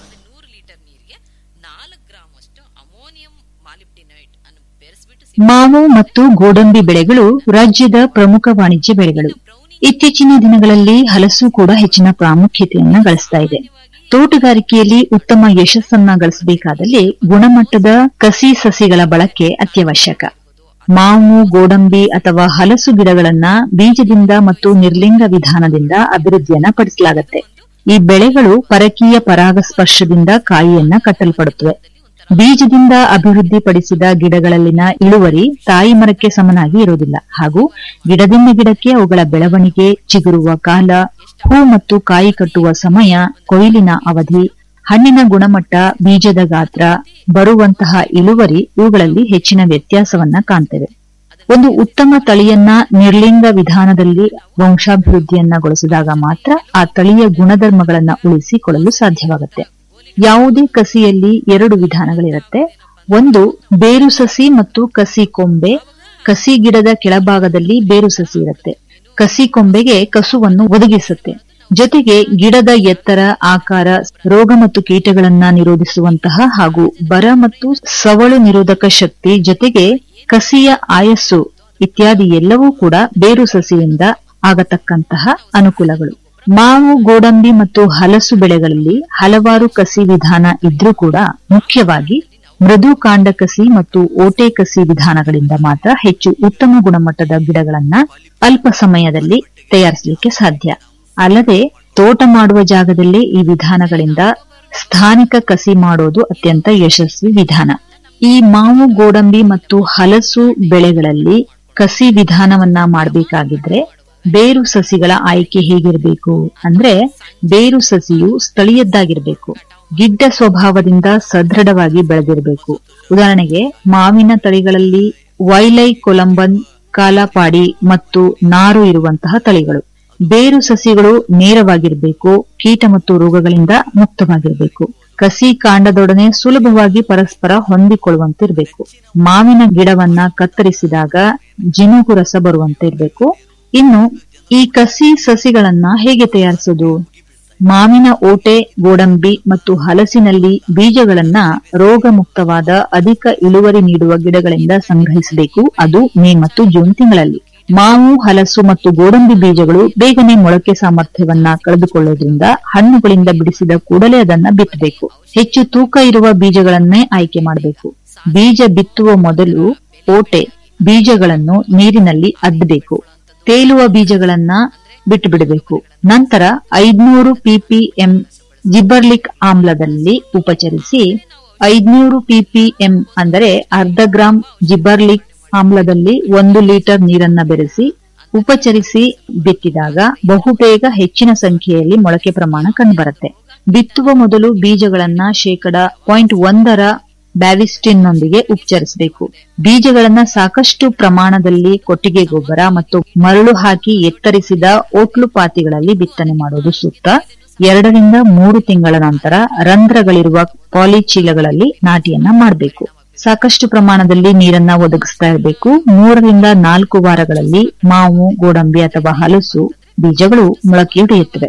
ಮಾವು ಮತ್ತು ಗೋಡಂಬಿ ಬೆಳೆಗಳು ರಾಜ್ಯದ ಪ್ರಮುಖ ವಾಣಿಜ್ಯ ಬೆಳೆಗಳು ಇತ್ತೀಚಿನ ದಿನಗಳಲ್ಲಿ ಹಲಸು ಕೂಡ ಹೆಚ್ಚಿನ ಪ್ರಾಮುಖ್ಯತೆಯನ್ನ ಗಳಿಸ್ತಾ ಇದೆ ತೋಟಗಾರಿಕೆಯಲ್ಲಿ ಉತ್ತಮ ಯಶಸ್ಸನ್ನ ಗಳಿಸಬೇಕಾದಲ್ಲಿ ಗುಣಮಟ್ಟದ ಕಸಿ ಸಸಿಗಳ ಬಳಕೆ ಅತ್ಯವಶ್ಯಕ ಮಾವು ಗೋಡಂಬಿ ಅಥವಾ ಹಲಸು ಗಿಡಗಳನ್ನ ಬೀಜದಿಂದ ಮತ್ತು ನಿರ್ಲಿಂಗ ವಿಧಾನದಿಂದ ಅಭಿವೃದ್ಧಿಯನ್ನ ಪಡಿಸಲಾಗುತ್ತೆ ಈ ಬೆಳೆಗಳು ಪರಕೀಯ ಪರಾಗಸ್ಪರ್ಶದಿಂದ ಕಾಯಿಯನ್ನ ಕಟ್ಟಲ್ಪಡುತ್ತವೆ ಬೀಜದಿಂದ ಅಭಿವೃದ್ಧಿಪಡಿಸಿದ ಗಿಡಗಳಲ್ಲಿನ ಇಳುವರಿ ತಾಯಿ ಮರಕ್ಕೆ ಸಮನಾಗಿ ಇರುವುದಿಲ್ಲ ಹಾಗೂ ಗಿಡದಿಂದ ಗಿಡಕ್ಕೆ ಅವುಗಳ ಬೆಳವಣಿಗೆ ಚಿಗುರುವ ಕಾಲ ಹೂ ಮತ್ತು ಕಾಯಿ ಕಟ್ಟುವ ಸಮಯ ಕೊಯ್ಲಿನ ಅವಧಿ ಹಣ್ಣಿನ ಗುಣಮಟ್ಟ ಬೀಜದ ಗಾತ್ರ ಬರುವಂತಹ ಇಳುವರಿ ಇವುಗಳಲ್ಲಿ ಹೆಚ್ಚಿನ ವ್ಯತ್ಯಾಸವನ್ನ ಕಾಣ್ತೇವೆ ಒಂದು ಉತ್ತಮ ತಳಿಯನ್ನ ನಿರ್ಲಿಂಗ ವಿಧಾನದಲ್ಲಿ ವಂಶಾಭಿವೃದ್ಧಿಯನ್ನಗೊಳಿಸಿದಾಗ ಮಾತ್ರ ಆ ತಳಿಯ ಗುಣಧರ್ಮಗಳನ್ನ ಉಳಿಸಿಕೊಳ್ಳಲು ಸಾಧ್ಯವಾಗುತ್ತೆ ಯಾವುದೇ ಕಸಿಯಲ್ಲಿ ಎರಡು ವಿಧಾನಗಳಿರುತ್ತೆ ಒಂದು ಬೇರು ಸಸಿ ಮತ್ತು ಕಸಿ ಕೊಂಬೆ ಕಸಿ ಗಿಡದ ಕೆಳಭಾಗದಲ್ಲಿ ಬೇರು ಸಸಿ ಇರುತ್ತೆ ಕಸಿ ಕೊಂಬೆಗೆ ಕಸುವನ್ನು ಒದಗಿಸುತ್ತೆ ಜೊತೆಗೆ ಗಿಡದ ಎತ್ತರ ಆಕಾರ ರೋಗ ಮತ್ತು ಕೀಟಗಳನ್ನ ನಿರೋಧಿಸುವಂತಹ ಹಾಗೂ ಬರ ಮತ್ತು ಸವಳು ನಿರೋಧಕ ಶಕ್ತಿ ಜೊತೆಗೆ ಕಸಿಯ ಆಯಸ್ಸು ಇತ್ಯಾದಿ ಎಲ್ಲವೂ ಕೂಡ ಬೇರು ಸಸಿಯಿಂದ ಆಗತಕ್ಕಂತಹ ಅನುಕೂಲಗಳು ಮಾವು ಗೋಡಂಬಿ ಮತ್ತು ಹಲಸು ಬೆಳೆಗಳಲ್ಲಿ ಹಲವಾರು ಕಸಿ ವಿಧಾನ ಇದ್ರೂ ಕೂಡ ಮುಖ್ಯವಾಗಿ ಮೃದು ಕಾಂಡ ಕಸಿ ಮತ್ತು ಓಟೆ ಕಸಿ ವಿಧಾನಗಳಿಂದ ಮಾತ್ರ ಹೆಚ್ಚು ಉತ್ತಮ ಗುಣಮಟ್ಟದ ಗಿಡಗಳನ್ನ ಅಲ್ಪ ಸಮಯದಲ್ಲಿ ತಯಾರಿಸಲಿಕ್ಕೆ ಸಾಧ್ಯ ಅಲ್ಲದೆ ತೋಟ ಮಾಡುವ ಜಾಗದಲ್ಲೇ ಈ ವಿಧಾನಗಳಿಂದ ಸ್ಥಾನಿಕ ಕಸಿ ಮಾಡೋದು ಅತ್ಯಂತ ಯಶಸ್ವಿ ವಿಧಾನ ಈ ಮಾವು ಗೋಡಂಬಿ ಮತ್ತು ಹಲಸು ಬೆಳೆಗಳಲ್ಲಿ ಕಸಿ ವಿಧಾನವನ್ನ ಮಾಡಬೇಕಾಗಿದ್ರೆ ಬೇರು ಸಸಿಗಳ ಆಯ್ಕೆ ಹೇಗಿರಬೇಕು ಅಂದ್ರೆ ಬೇರು ಸಸಿಯು ಸ್ಥಳೀಯದ್ದಾಗಿರಬೇಕು ಗಿಡ್ಡ ಸ್ವಭಾವದಿಂದ ಸದೃಢವಾಗಿ ಬೆಳೆದಿರಬೇಕು ಉದಾಹರಣೆಗೆ ಮಾವಿನ ತಳಿಗಳಲ್ಲಿ ವೈಲೈ ಕೊಲಂಬನ್ ಕಾಲಾಪಾಡಿ ಮತ್ತು ನಾರು ಇರುವಂತಹ ತಳಿಗಳು ಬೇರು ಸಸಿಗಳು ನೇರವಾಗಿರಬೇಕು ಕೀಟ ಮತ್ತು ರೋಗಗಳಿಂದ ಮುಕ್ತವಾಗಿರಬೇಕು ಕಸಿ ಕಾಂಡದೊಡನೆ ಸುಲಭವಾಗಿ ಪರಸ್ಪರ ಹೊಂದಿಕೊಳ್ಳುವಂತಿರಬೇಕು ಮಾವಿನ ಗಿಡವನ್ನ ಕತ್ತರಿಸಿದಾಗ ಜಿನುಗು ರಸ ಬರುವಂತೆ ಇರಬೇಕು ಇನ್ನು ಈ ಕಸಿ ಸಸಿಗಳನ್ನ ಹೇಗೆ ತಯಾರಿಸೋದು ಮಾವಿನ ಓಟೆ ಗೋಡಂಬಿ ಮತ್ತು ಹಲಸಿನಲ್ಲಿ ಬೀಜಗಳನ್ನ ರೋಗ ಮುಕ್ತವಾದ ಅಧಿಕ ಇಳುವರಿ ನೀಡುವ ಗಿಡಗಳಿಂದ ಸಂಗ್ರಹಿಸಬೇಕು ಅದು ಮೇ ಮತ್ತು ಜೂನ್ ತಿಂಗಳಲ್ಲಿ ಮಾವು ಹಲಸು ಮತ್ತು ಗೋಡಂಬಿ ಬೀಜಗಳು ಬೇಗನೆ ಮೊಳಕೆ ಸಾಮರ್ಥ್ಯವನ್ನ ಕಳೆದುಕೊಳ್ಳೋದ್ರಿಂದ ಹಣ್ಣುಗಳಿಂದ ಬಿಡಿಸಿದ ಕೂಡಲೇ ಅದನ್ನ ಬಿತ್ತಬೇಕು ಹೆಚ್ಚು ತೂಕ ಇರುವ ಬೀಜಗಳನ್ನೇ ಆಯ್ಕೆ ಮಾಡಬೇಕು ಬೀಜ ಬಿತ್ತುವ ಮೊದಲು ಓಟೆ ಬೀಜಗಳನ್ನು ನೀರಿನಲ್ಲಿ ಅದ್ದಬೇಕು ತೇಲುವ ಬೀಜಗಳನ್ನ ಬಿಟ್ಟು ಬಿಡಬೇಕು ನಂತರ ಐದ್ನೂರು ಪಿಪಿಎಂ ಜಿಬರ್ಲಿಕ್ ಆಮ್ಲದಲ್ಲಿ ಉಪಚರಿಸಿ ಐದ್ನೂರು ಪಿಪಿಎಂ ಅಂದರೆ ಅರ್ಧ ಗ್ರಾಂ ಜಿಬರ್ಲಿಕ್ ಆಮ್ಲದಲ್ಲಿ ಒಂದು ಲೀಟರ್ ನೀರನ್ನ ಬೆರೆಸಿ ಉಪಚರಿಸಿ ಬಿತ್ತಿದಾಗ ಬಹುಬೇಗ ಹೆಚ್ಚಿನ ಸಂಖ್ಯೆಯಲ್ಲಿ ಮೊಳಕೆ ಪ್ರಮಾಣ ಕಂಡುಬರುತ್ತೆ ಬಿತ್ತುವ ಮೊದಲು ಬೀಜಗಳನ್ನ ಶೇಕಡ ಪಾಯಿಂಟ್ ಒಂದರ ಬ್ಯಾವಿಸ್ಟಿನ್ನೊಂದಿಗೆ ಉಪಚರಿಸಬೇಕು ಬೀಜಗಳನ್ನ ಸಾಕಷ್ಟು ಪ್ರಮಾಣದಲ್ಲಿ ಕೊಟ್ಟಿಗೆ ಗೊಬ್ಬರ ಮತ್ತು ಮರಳು ಹಾಕಿ ಎತ್ತರಿಸಿದ ಓಟ್ಲು ಪಾತಿಗಳಲ್ಲಿ ಬಿತ್ತನೆ ಮಾಡುವುದು ಸೂಕ್ತ ಎರಡರಿಂದ ಮೂರು ತಿಂಗಳ ನಂತರ ರಂಧ್ರಗಳಿರುವ ಪಾಲಿಚೀಲಗಳಲ್ಲಿ ನಾಟಿಯನ್ನ ಮಾಡಬೇಕು ಸಾಕಷ್ಟು ಪ್ರಮಾಣದಲ್ಲಿ ನೀರನ್ನ ಒದಗಿಸ್ತಾ ಇರಬೇಕು ಮೂರರಿಂದ ನಾಲ್ಕು ವಾರಗಳಲ್ಲಿ ಮಾವು ಗೋಡಂಬಿ ಅಥವಾ ಹಲಸು ಬೀಜಗಳು ಮೊಳಕೆಯೊಡೆಯುತ್ತವೆ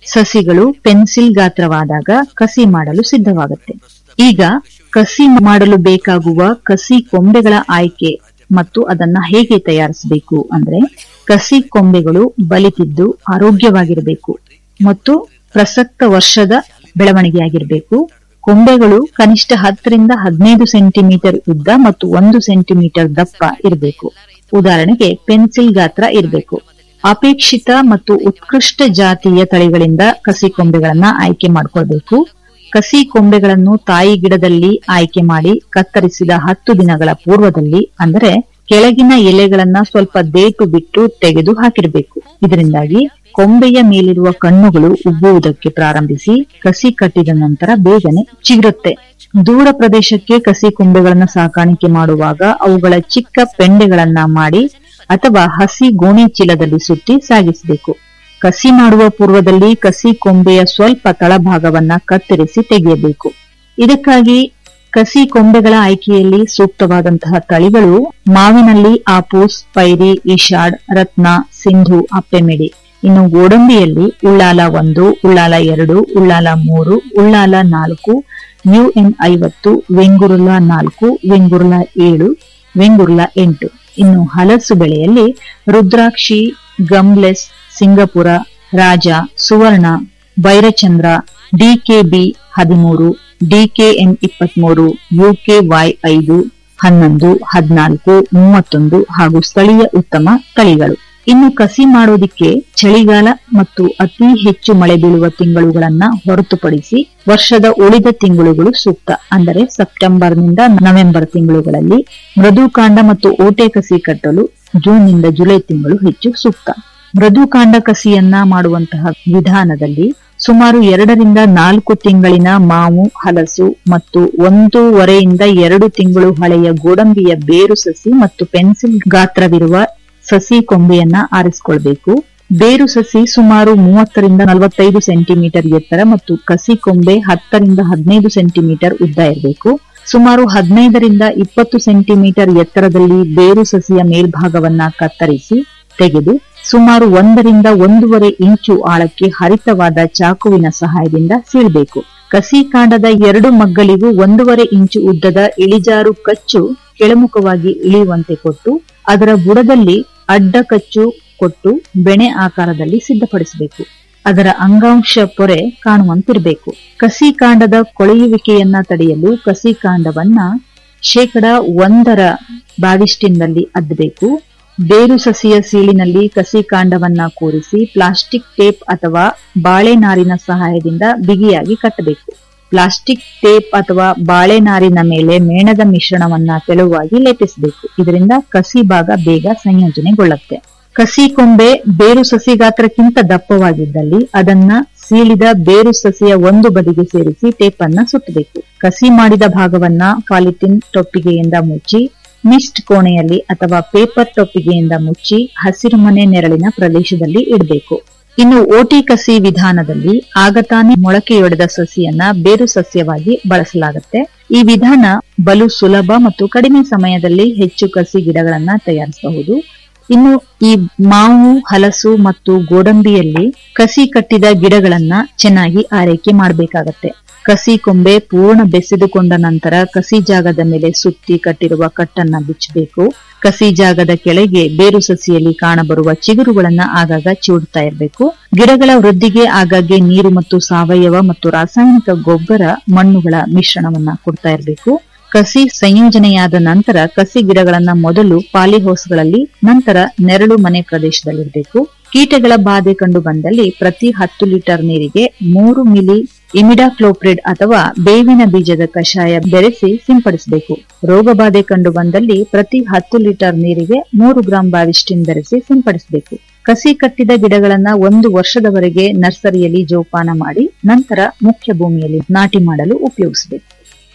ಸಸಿಗಳು ಪೆನ್ಸಿಲ್ ಗಾತ್ರವಾದಾಗ ಕಸಿ ಮಾಡಲು ಸಿದ್ಧವಾಗುತ್ತೆ ಈಗ ಕಸಿ ಮಾಡಲು ಬೇಕಾಗುವ ಕಸಿ ಕೊಂಬೆಗಳ ಆಯ್ಕೆ ಮತ್ತು ಅದನ್ನ ಹೇಗೆ ತಯಾರಿಸಬೇಕು ಅಂದ್ರೆ ಕಸಿ ಕೊಂಬೆಗಳು ಬಲಿತಿದ್ದು ಆರೋಗ್ಯವಾಗಿರಬೇಕು ಮತ್ತು ಪ್ರಸಕ್ತ ವರ್ಷದ ಬೆಳವಣಿಗೆಯಾಗಿರಬೇಕು ಕೊಂಬೆಗಳು ಕನಿಷ್ಠ ಹತ್ತರಿಂದ ಹದಿನೈದು ಸೆಂಟಿಮೀಟರ್ ಉದ್ದ ಮತ್ತು ಒಂದು ಸೆಂಟಿಮೀಟರ್ ದಪ್ಪ ಇರಬೇಕು ಉದಾಹರಣೆಗೆ ಪೆನ್ಸಿಲ್ ಗಾತ್ರ ಇರಬೇಕು ಅಪೇಕ್ಷಿತ ಮತ್ತು ಉತ್ಕೃಷ್ಟ ಜಾತಿಯ ತಳಿಗಳಿಂದ ಕಸಿ ಕೊಂಬೆಗಳನ್ನ ಆಯ್ಕೆ ಮಾಡಿಕೊಳ್ಬೇಕು ಕಸಿ ಕೊಂಬೆಗಳನ್ನು ತಾಯಿ ಗಿಡದಲ್ಲಿ ಆಯ್ಕೆ ಮಾಡಿ ಕತ್ತರಿಸಿದ ಹತ್ತು ದಿನಗಳ ಪೂರ್ವದಲ್ಲಿ ಅಂದರೆ ಕೆಳಗಿನ ಎಲೆಗಳನ್ನ ಸ್ವಲ್ಪ ದೇಟು ಬಿಟ್ಟು ತೆಗೆದು ಹಾಕಿರಬೇಕು ಇದರಿಂದಾಗಿ ಕೊಂಬೆಯ ಮೇಲಿರುವ ಕಣ್ಣುಗಳು ಉಬ್ಬುವುದಕ್ಕೆ ಪ್ರಾರಂಭಿಸಿ ಕಸಿ ಕಟ್ಟಿದ ನಂತರ ಬೇಗನೆ ಚಿಗುರುತ್ತೆ ದೂರ ಪ್ರದೇಶಕ್ಕೆ ಕಸಿ ಕೊಂಬೆಗಳನ್ನ ಸಾಕಾಣಿಕೆ ಮಾಡುವಾಗ ಅವುಗಳ ಚಿಕ್ಕ ಪೆಂಡೆಗಳನ್ನ ಮಾಡಿ ಅಥವಾ ಹಸಿ ಗೋಣಿ ಚೀಲದಲ್ಲಿ ಸುತ್ತಿ ಸಾಗಿಸಬೇಕು ಕಸಿ ಮಾಡುವ ಪೂರ್ವದಲ್ಲಿ ಕಸಿ ಕೊಂಬೆಯ ಸ್ವಲ್ಪ ತಳಭಾಗವನ್ನ ಕತ್ತರಿಸಿ ತೆಗೆಯಬೇಕು ಇದಕ್ಕಾಗಿ ಕಸಿ ಕೊಂಬೆಗಳ ಆಯ್ಕೆಯಲ್ಲಿ ಸೂಕ್ತವಾದಂತಹ ತಳಿಗಳು ಮಾವಿನಲ್ಲಿ ಆಪೂಸ್ ಪೈರಿ ಇಶಾಡ್ ರತ್ನ ಸಿಂಧು ಅಪ್ಪೆಮಿಡಿ ಇನ್ನು ಗೋಡಂಬಿಯಲ್ಲಿ ಉಳ್ಳಾಲ ಒಂದು ಉಳ್ಳಾಲ ಎರಡು ಉಳ್ಳಾಲ ಮೂರು ಉಳ್ಳಾಲ ನಾಲ್ಕು ಯುಎನ್ ಐವತ್ತು ವೆಂಗುರುಲ ನಾಲ್ಕು ವೆಂಗುರುಲ ಏಳು ವೆಂಗುರುಲ ಎಂಟು ಇನ್ನು ಹಲಸು ಬೆಳೆಯಲ್ಲಿ ರುದ್ರಾಕ್ಷಿ ಗಮ್ಲೆಸ್ ಸಿಂಗಪುರ ರಾಜ ಸುವರ್ಣ ಭೈರಚಂದ್ರ ಡಿಕೆಬಿ ಹದಿಮೂರು ಡಿಕೆಎಂ ಇಪ್ಪತ್ಮೂರು ಯುಕೆವೈ ಐದು ಹನ್ನೊಂದು ಹದಿನಾಲ್ಕು ಮೂವತ್ತೊಂದು ಹಾಗೂ ಸ್ಥಳೀಯ ಉತ್ತಮ ತಳಿಗಳು ಇನ್ನು ಕಸಿ ಮಾಡೋದಿಕ್ಕೆ ಚಳಿಗಾಲ ಮತ್ತು ಅತಿ ಹೆಚ್ಚು ಮಳೆ ಬೀಳುವ ತಿಂಗಳುಗಳನ್ನ ಹೊರತುಪಡಿಸಿ ವರ್ಷದ ಉಳಿದ ತಿಂಗಳುಗಳು ಸೂಕ್ತ ಅಂದರೆ ಸೆಪ್ಟೆಂಬರ್ನಿಂದ ನವೆಂಬರ್ ತಿಂಗಳುಗಳಲ್ಲಿ ಮೃದುಕಾಂಡ ಮತ್ತು ಓಟೆ ಕಸಿ ಕಟ್ಟಲು ಜೂನ್ನಿಂದ ಜುಲೈ ತಿಂಗಳು ಹೆಚ್ಚು ಸೂಕ್ತ ಮೃದುಕಾಂಡ ಕಸಿಯನ್ನ ಮಾಡುವಂತಹ ವಿಧಾನದಲ್ಲಿ ಸುಮಾರು ಎರಡರಿಂದ ನಾಲ್ಕು ತಿಂಗಳಿನ ಮಾವು ಹಲಸು ಮತ್ತು ಒಂದೂವರೆಯಿಂದ ಎರಡು ತಿಂಗಳು ಹಳೆಯ ಗೋಡಂಬಿಯ ಬೇರು ಸಸಿ ಮತ್ತು ಪೆನ್ಸಿಲ್ ಗಾತ್ರವಿರುವ ಸಸಿ ಕೊಂಬೆಯನ್ನ ಆರಿಸಿಕೊಳ್ಬೇಕು ಬೇರು ಸಸಿ ಸುಮಾರು ಮೂವತ್ತರಿಂದ ನಲವತ್ತೈದು ಸೆಂಟಿಮೀಟರ್ ಎತ್ತರ ಮತ್ತು ಕಸಿ ಕೊಂಬೆ ಹತ್ತರಿಂದ ಹದಿನೈದು ಸೆಂಟಿಮೀಟರ್ ಉದ್ದ ಇರಬೇಕು ಸುಮಾರು ಹದಿನೈದರಿಂದ ಇಪ್ಪತ್ತು ಸೆಂಟಿಮೀಟರ್ ಎತ್ತರದಲ್ಲಿ ಬೇರು ಸಸಿಯ ಮೇಲ್ಭಾಗವನ್ನ ಕತ್ತರಿಸಿ ತೆಗೆದು ಸುಮಾರು ಒಂದರಿಂದ ಒಂದೂವರೆ ಇಂಚು ಆಳಕ್ಕೆ ಹರಿತವಾದ ಚಾಕುವಿನ ಸಹಾಯದಿಂದ ಸೀಳಬೇಕು ಕಸಿ ಕಾಂಡದ ಎರಡು ಮಗ್ಗಲಿಗೂ ಒಂದೂವರೆ ಇಂಚು ಉದ್ದದ ಇಳಿಜಾರು ಕಚ್ಚು ಕೆಳಮುಖವಾಗಿ ಇಳಿಯುವಂತೆ ಕೊಟ್ಟು ಅದರ ಬುಡದಲ್ಲಿ ಅಡ್ಡ ಕಚ್ಚು ಕೊಟ್ಟು ಬೆಣೆ ಆಕಾರದಲ್ಲಿ ಸಿದ್ಧಪಡಿಸಬೇಕು ಅದರ ಅಂಗಾಂಶ ಪೊರೆ ಕಾಣುವಂತಿರಬೇಕು ಕಸಿ ಕಾಂಡದ ಕೊಳೆಯುವಿಕೆಯನ್ನ ತಡೆಯಲು ಕಸಿ ಕಾಂಡವನ್ನ ಶೇಕಡ ಒಂದರ ಬಾವಿಷ್ಟಿನಲ್ಲಿ ಅದ್ದಬೇಕು ಬೇರು ಸಸಿಯ ಸೀಳಿನಲ್ಲಿ ಕಸಿ ಕಾಂಡವನ್ನ ಕೂರಿಸಿ ಪ್ಲಾಸ್ಟಿಕ್ ಟೇಪ್ ಅಥವಾ ಬಾಳೆನಾರಿನ ಸಹಾಯದಿಂದ ಬಿಗಿಯಾಗಿ ಕಟ್ಟಬೇಕು ಪ್ಲಾಸ್ಟಿಕ್ ಟೇಪ್ ಅಥವಾ ಬಾಳೆನಾರಿನ ಮೇಲೆ ಮೇಣದ ಮಿಶ್ರಣವನ್ನ ತೆಳುವಾಗಿ ಲೇಪಿಸಬೇಕು ಇದರಿಂದ ಕಸಿ ಭಾಗ ಬೇಗ ಸಂಯೋಜನೆಗೊಳ್ಳುತ್ತೆ ಕಸಿ ಕೊಂಬೆ ಬೇರು ಸಸಿ ಗಾತ್ರಕ್ಕಿಂತ ದಪ್ಪವಾಗಿದ್ದಲ್ಲಿ ಅದನ್ನ ಸೀಳಿದ ಬೇರು ಸಸಿಯ ಒಂದು ಬದಿಗೆ ಸೇರಿಸಿ ಟೇಪ್ ಅನ್ನ ಸುತ್ತಬೇಕು ಕಸಿ ಮಾಡಿದ ಭಾಗವನ್ನ ಪಾಲಿಥಿನ್ ಟೊಪ್ಪಿಗೆಯಿಂದ ಮುಚ್ಚಿ ಮಿಸ್ಟ್ ಕೋಣೆಯಲ್ಲಿ ಅಥವಾ ಪೇಪರ್ ಟೊಪ್ಪಿಗೆಯಿಂದ ಮುಚ್ಚಿ ಹಸಿರುಮನೆ ನೆರಳಿನ ಪ್ರದೇಶದಲ್ಲಿ ಇಡಬೇಕು ಇನ್ನು ಓಟಿ ಕಸಿ ವಿಧಾನದಲ್ಲಿ ಆಗತಾನೆ ಮೊಳಕೆಯೊಡೆದ ಸಸಿಯನ್ನ ಬೇರು ಸಸ್ಯವಾಗಿ ಬಳಸಲಾಗುತ್ತೆ ಈ ವಿಧಾನ ಬಲು ಸುಲಭ ಮತ್ತು ಕಡಿಮೆ ಸಮಯದಲ್ಲಿ ಹೆಚ್ಚು ಕಸಿ ಗಿಡಗಳನ್ನ ತಯಾರಿಸಬಹುದು ಇನ್ನು ಈ ಮಾವು ಹಲಸು ಮತ್ತು ಗೋಡಂಬಿಯಲ್ಲಿ ಕಸಿ ಕಟ್ಟಿದ ಗಿಡಗಳನ್ನ ಚೆನ್ನಾಗಿ ಆರೈಕೆ ಮಾಡಬೇಕಾಗತ್ತೆ ಕಸಿ ಕೊಂಬೆ ಪೂರ್ಣ ಬೆಸೆದುಕೊಂಡ ನಂತರ ಕಸಿ ಜಾಗದ ಮೇಲೆ ಸುತ್ತಿ ಕಟ್ಟಿರುವ ಕಟ್ಟನ್ನ ಬಿಚ್ಚಬೇಕು ಕಸಿ ಜಾಗದ ಕೆಳಗೆ ಬೇರು ಸಸಿಯಲ್ಲಿ ಕಾಣಬರುವ ಚಿಗುರುಗಳನ್ನ ಆಗಾಗ ಚಿವುಡ್ತಾ ಇರಬೇಕು ಗಿಡಗಳ ವೃದ್ಧಿಗೆ ಆಗಾಗ್ಗೆ ನೀರು ಮತ್ತು ಸಾವಯವ ಮತ್ತು ರಾಸಾಯನಿಕ ಗೊಬ್ಬರ ಮಣ್ಣುಗಳ ಮಿಶ್ರಣವನ್ನ ಕೊಡ್ತಾ ಇರಬೇಕು ಕಸಿ ಸಂಯೋಜನೆಯಾದ ನಂತರ ಕಸಿ ಗಿಡಗಳನ್ನ ಮೊದಲು ಪಾಲಿಹೌಸ್ಗಳಲ್ಲಿ ನಂತರ ನೆರಳು ಮನೆ ಪ್ರದೇಶದಲ್ಲಿರಬೇಕು ಕೀಟಗಳ ಬಾಧೆ ಕಂಡು ಬಂದಲ್ಲಿ ಪ್ರತಿ ಹತ್ತು ಲೀಟರ್ ನೀರಿಗೆ ಮೂರು ಮಿಲಿ ಇಮಿಡಾಕ್ಲೋಪ್ರಿಡ್ ಅಥವಾ ಬೇವಿನ ಬೀಜದ ಕಷಾಯ ಬೆರೆಸಿ ಸಿಂಪಡಿಸಬೇಕು ರೋಗ ಬಾಧೆ ಕಂಡು ಬಂದಲ್ಲಿ ಪ್ರತಿ ಹತ್ತು ಲೀಟರ್ ನೀರಿಗೆ ಮೂರು ಗ್ರಾಂ ಬಾವಿಸ್ಟಿನ್ ಬೆರೆಸಿ ಸಿಂಪಡಿಸಬೇಕು ಕಸಿ ಕಟ್ಟಿದ ಗಿಡಗಳನ್ನ ಒಂದು ವರ್ಷದವರೆಗೆ ನರ್ಸರಿಯಲ್ಲಿ ಜೋಪಾನ ಮಾಡಿ ನಂತರ ಮುಖ್ಯ ಭೂಮಿಯಲ್ಲಿ ನಾಟಿ ಮಾಡಲು ಉಪಯೋಗಿಸಬೇಕು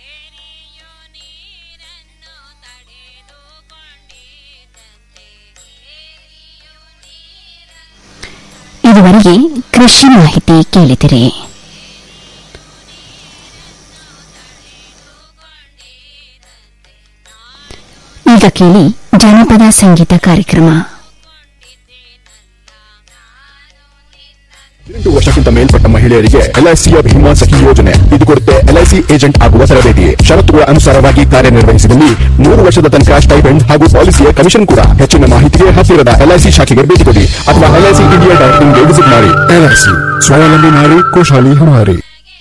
ಇದುವರೆಗೆ ಕೃಷಿ ಮಾಹಿತಿ ಕೇಳಿದಿರಿ ಈಗ ಕೇಳಿ ಜನಪದ ಸಂಗೀತ ಕಾರ್ಯಕ್ರಮ ಹದಿನೆಂಟು ವರ್ಷಕ್ಕಿಂತ ಮೇಲ್ಪಟ್ಟ ಮಹಿಳೆಯರಿಗೆ ಎಲ್ಐಸಿಯ ಭೀಮಾ ಸಖಿ ಯೋಜನೆ ಇದು ಕೊಡುತ್ತೆ ಎಲ್ಐಸಿ ಏಜೆಂಟ್ ಆಗುವ ತರಬೇತಿ ಷರತ್ತುಗಳ ಅನುಸಾರವಾಗಿ ಕಾರ್ಯನಿರ್ವಹಿಸಿದಲ್ಲಿ ಮೂರು ವರ್ಷದ ತನಕ ಸ್ಟೈಪೆಂಡ್ ಹಾಗೂ ಪಾಲಿಸಿಯ ಕಮಿಷನ್ ಕೂಡ ಹೆಚ್ಚಿನ ಮಾಹಿತಿಗೆ ಹತ್ತಿರದ ಎಲ್ಐಸಿ ಶಾಖೆಗೆ ಭೇಟಿ ಕೊಡಿ ಅಥವಾ ಎಲ್ಐಸಿ ಇಂಡಿಯಾ ಡಾಟ್ ಇನ್ಗೆ ವಿಸಿಟ್ ಮಾಡಿ ಎಲ್ಐಸಿ ಸ್ವಾವಲಂಬಿ ನಾರಿ ಖುಷಾಲಿ ಹಮಾರಿ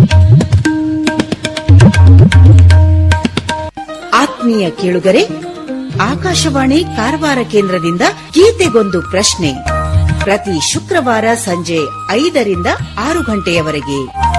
ಆತ್ಮೀಯ ಕೇಳುಗರೆ ಆಕಾಶವಾಣಿ ಕಾರವಾರ ಕೇಂದ್ರದಿಂದ ಗೀತೆಗೊಂದು ಪ್ರಶ್ನೆ ಪ್ರತಿ ಶುಕ್ರವಾರ ಸಂಜೆ ಐದರಿಂದ ಆರು ಗಂಟೆಯವರೆಗೆ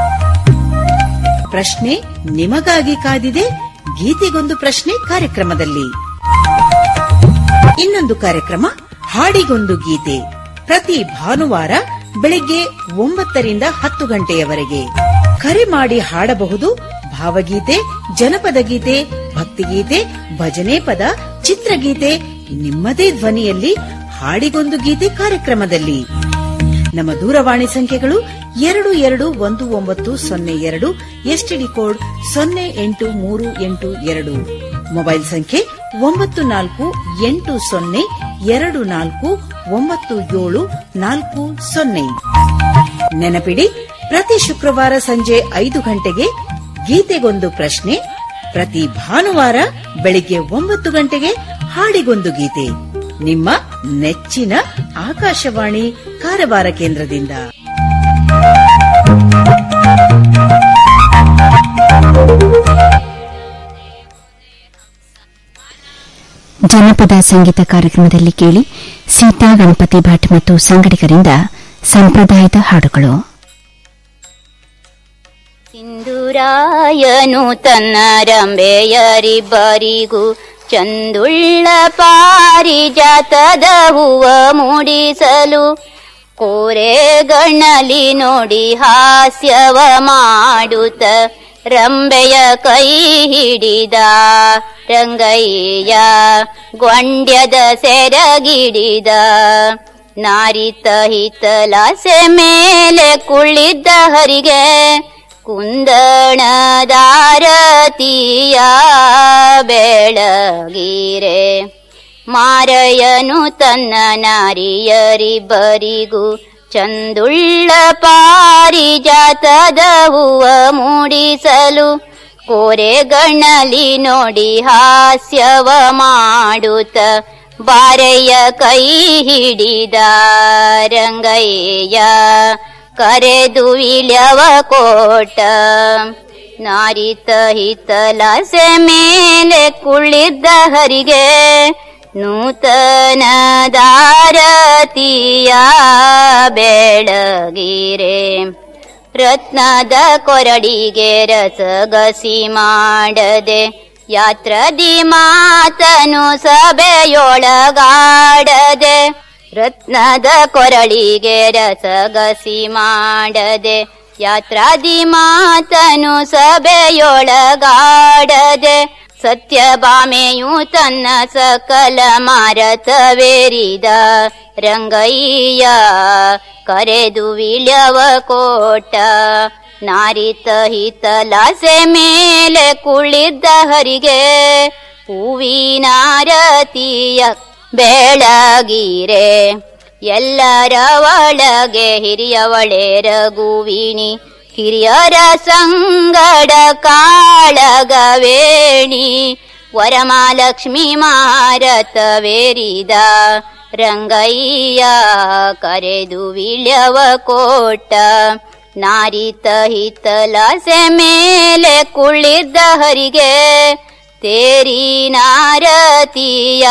ಪ್ರಶ್ನೆ ನಿಮಗಾಗಿ ಕಾದಿದೆ ಗೀತೆಗೊಂದು ಪ್ರಶ್ನೆ ಕಾರ್ಯಕ್ರಮದಲ್ಲಿ ಇನ್ನೊಂದು ಕಾರ್ಯಕ್ರಮ ಹಾಡಿಗೊಂದು ಗೀತೆ ಪ್ರತಿ ಭಾನುವಾರ ಬೆಳಿಗ್ಗೆ ಒಂಬತ್ತರಿಂದ ಹತ್ತು ಗಂಟೆಯವರೆಗೆ ಕರೆ ಮಾಡಿ ಹಾಡಬಹುದು ಭಾವಗೀತೆ ಜನಪದ ಗೀತೆ ಭಕ್ತಿಗೀತೆ ಭಜನೆ ಪದ ಚಿತ್ರಗೀತೆ ನಿಮ್ಮದೇ ಧ್ವನಿಯಲ್ಲಿ ಹಾಡಿಗೊಂದು ಗೀತೆ ಕಾರ್ಯಕ್ರಮದಲ್ಲಿ ನಮ್ಮ ದೂರವಾಣಿ ಸಂಖ್ಯೆಗಳು ಎರಡು ಎರಡು ಒಂದು ಒಂಬತ್ತು ಸೊನ್ನೆ ಎರಡು ಎಸ್ಟಿಡಿ ಕೋಡ್ ಸೊನ್ನೆ ಎಂಟು ಮೂರು ಎಂಟು ಎರಡು ಮೊಬೈಲ್ ಸಂಖ್ಯೆ ಒಂಬತ್ತು ನಾಲ್ಕು ಎಂಟು ಸೊನ್ನೆ ಎರಡು ನಾಲ್ಕು ಒಂಬತ್ತು ಏಳು ನಾಲ್ಕು ಸೊನ್ನೆ ನೆನಪಿಡಿ ಪ್ರತಿ ಶುಕ್ರವಾರ ಸಂಜೆ ಐದು ಗಂಟೆಗೆ ಗೀತೆಗೊಂದು ಪ್ರಶ್ನೆ ಪ್ರತಿ ಭಾನುವಾರ ಬೆಳಿಗ್ಗೆ ಒಂಬತ್ತು ಗಂಟೆಗೆ ಹಾಡಿಗೊಂದು ಗೀತೆ ನಿಮ್ಮ ನೆಚ್ಚಿನ ಆಕಾಶವಾಣಿ ಕಾರವಾರ ಕೇಂದ್ರದಿಂದ ಜನಪದ ಸಂಗೀತ ಕಾರ್ಯಕ್ರಮದಲ್ಲಿ ಕೇಳಿ ಸೀತಾ ಗಣಪತಿ ಭಟ್ ಮತ್ತು ಸಂಗಡಿಗರಿಂದ ಸಂಪ್ರದಾಯದ ಹಾಡುಗಳು ಸಿಂಧುರಾಯನು ತನ್ನ ರಂಬೆಯರಿಬ್ಬರಿಗೂ ಚಂದುಳ್ಳ ಪಾರಿಜಾತದ ಹೂವ ಮೂಡಿಸಲು ಕೋರೆಗಣ್ಣಲಿ ನೋಡಿ ಹಾಸ್ಯವ ಮಾಡುತ್ತ ರಂಬೆಯ ಕೈ ಹಿಡಿದ ರಂಗಯ್ಯ ಗ್ವಂಡ್ಯದ ಸೆರಗಿಡಿದ ನಾರಿತ ಹಿತಲಾಸೆ ಮೇಲೆ ಕುಳ್ಳಿದ್ದ ಹರಿಗೆ ಕುಂದಣದಾರತಿಯ ಬೆಳಗಿರೆ ಮಾರಯನು ತನ್ನ ನಾರಿಯರಿಬ್ಬರಿಗೂ ಚಂದುಳ್ಳ ಪಾರಿಜಾತದ ಹೂವ ಮೂಡಿಸಲು ಕೋರೆಗಣ್ಣಲಿ ನೋಡಿ ಹಾಸ್ಯವ ಮಾಡುತ್ತ ಬಾರೆಯ ಕೈ ಹಿಡಿದ ರಂಗಯ್ಯ ಕರೆದು ಇಳ್ಯವ ಕೋಟ ನಾರಿತ ಹಿತಲಾಸೆ ಮೇಲೆ ಕುಳ್ಳಿದ್ದ ಹರಿಗೆ ನೂತನ ದಾರತಿಯ ಬೆಳಗಿರೆ ರತ್ನದ ಕೊರಡಿಗೆ ರಸಗಸಿ ಮಾಡದೆ ಯಾತ್ರದಿ ಮಾತನು ಸಭೆಯೊಳಗಾಡದೆ ರತ್ನದ ಕೊರಳಿಗೆ ರಸಗಸಿ ಮಾಡದೆ ಯಾತ್ರಾದಿ ಮಾತನು ಸಭೆಯೊಳಗಾಡದೆ ಸತ್ಯಭಾಮೆಯು ತನ್ನ ಸಕಲ ಮಾರತವೇರಿದ ರಂಗಯ್ಯ ಕರೆದು ವಿಳ್ಯವ ಕೋಟ ನಾರಿತ ಹಿತಲಾಸೆ ಮೇಲೆ ಕುಳಿದ್ದ ಹರಿಗೆ ಹೂವಿನಾರತಿಯ ಬೆಳಗಿರೆ ಎಲ್ಲರ ಒಳಗೆ ಹಿರಿಯವಳೆ ರಘುವಿಣಿ ಹಿರಿಯರ ಸಂಗಡ ಕಾಳಗವೇಣಿ ವರಮಾಲಕ್ಷ್ಮಿ ಮಾರತವೇರಿದ ರಂಗಯ್ಯ ಕರೆದು ವಿಳ್ಯವ ಕೋಟ ನಾರಿತ ಹಿತಲಾಸೆ ಮೇಲೆ ಕುಳ್ಳಿದ್ದ ಹರಿಗೆ ತೇರಿ ನಾರತಿಯ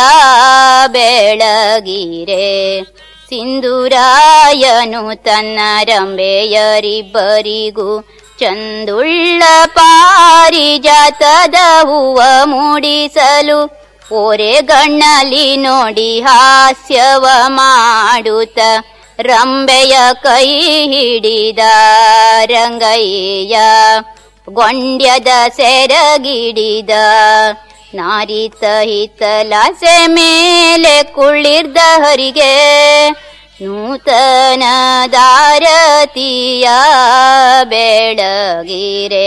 ಬೆಳಗಿರೆ ಸಿಂಧುರಾಯನು ತನ್ನ ರಂಬೆಯರಿಬ್ಬರಿಗೂ ಚಂದುಳ್ಳ ಪಾರಿಜಾತದ ಹೂವ ಮೂಡಿಸಲು ಓರೆಗಣ್ಣಲಿ ನೋಡಿ ಹಾಸ್ಯವ ಮಾಡುತ್ತ ರಂಬೆಯ ಕೈ ಹಿಡಿದ ರಂಗಯ್ಯ ಗೊಂಡ್ಯದ ಸೆರಗಿಡಿದ ನಾರಿತ ಹಿತಲಾಸೆ ಮೇಲೆ ಕುಳ್ಳಿರ್ದ ಹರಿಗೆ ನೂತನ ದಾರತಿಯ ಬೆಳಗಿರೆ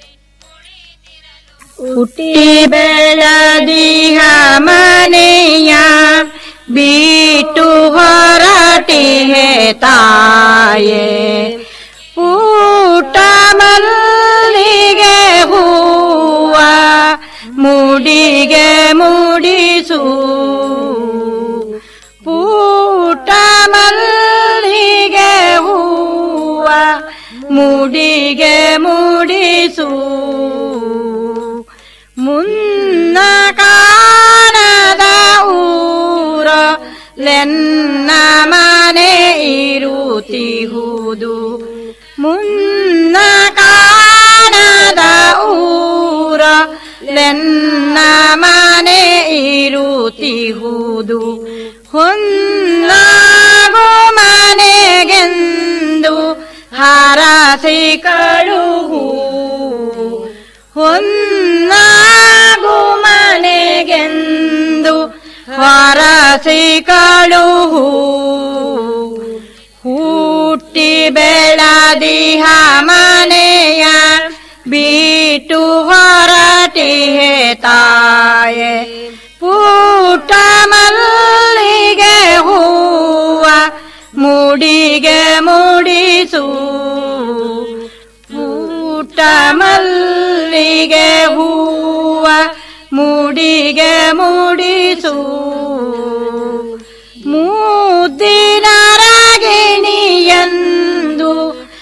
ಹುಟ್ಟಿ ಬೆಳದಿಹ ಮನೆಯ ಬಿಟ್ಟು ಹೊರಟಿಹೆ ತಾಯೇ ಮೂಡಿಸು ಪೂಟ ಮಲ್ಲಿಗೆ ಹೂವ ಮುಡಿಗೆ ಮೂಡಿಸು ಮುನ್ನ ಕಾಣದ ಊರ ಲೆನ್ನ ಮನೆ ಇರುತ್ತಿಹುದು ಮುನ್ನ ಕಾಣದ ಊರ ಲೆನ್ನ ಮನೆ ಇರುತ್ತಿಹುದು ಹೊನ್ನಾಗೋ ಮನೆಗೆಂದು ಹಾರಸಿ ಕಳುಹು ಹೊನ್ನಾಗು ಮನೆಗೆಂದು ಹೊರಸಿ ಕಳುಹು ಹುಟ್ಟಿ ಬೆಳದಿಹ ಮನೆಯ ಬಿಟ್ಟು ಹೊರಟಿಹೆ ತಾಯೆ ಪೂಟ ಮಲ್ಲಿಗೆ ಹೂವ ಮುಡಿಗೆ ಮುಡಿಸು ಪೂಟ ಮಲ್ಲಿಗೆ ಹೂವ ಮುಡಿಗೆ ಮುಡಿಸು ಮುದ್ದಿನ ರಾಗಿಣಿಯಂದು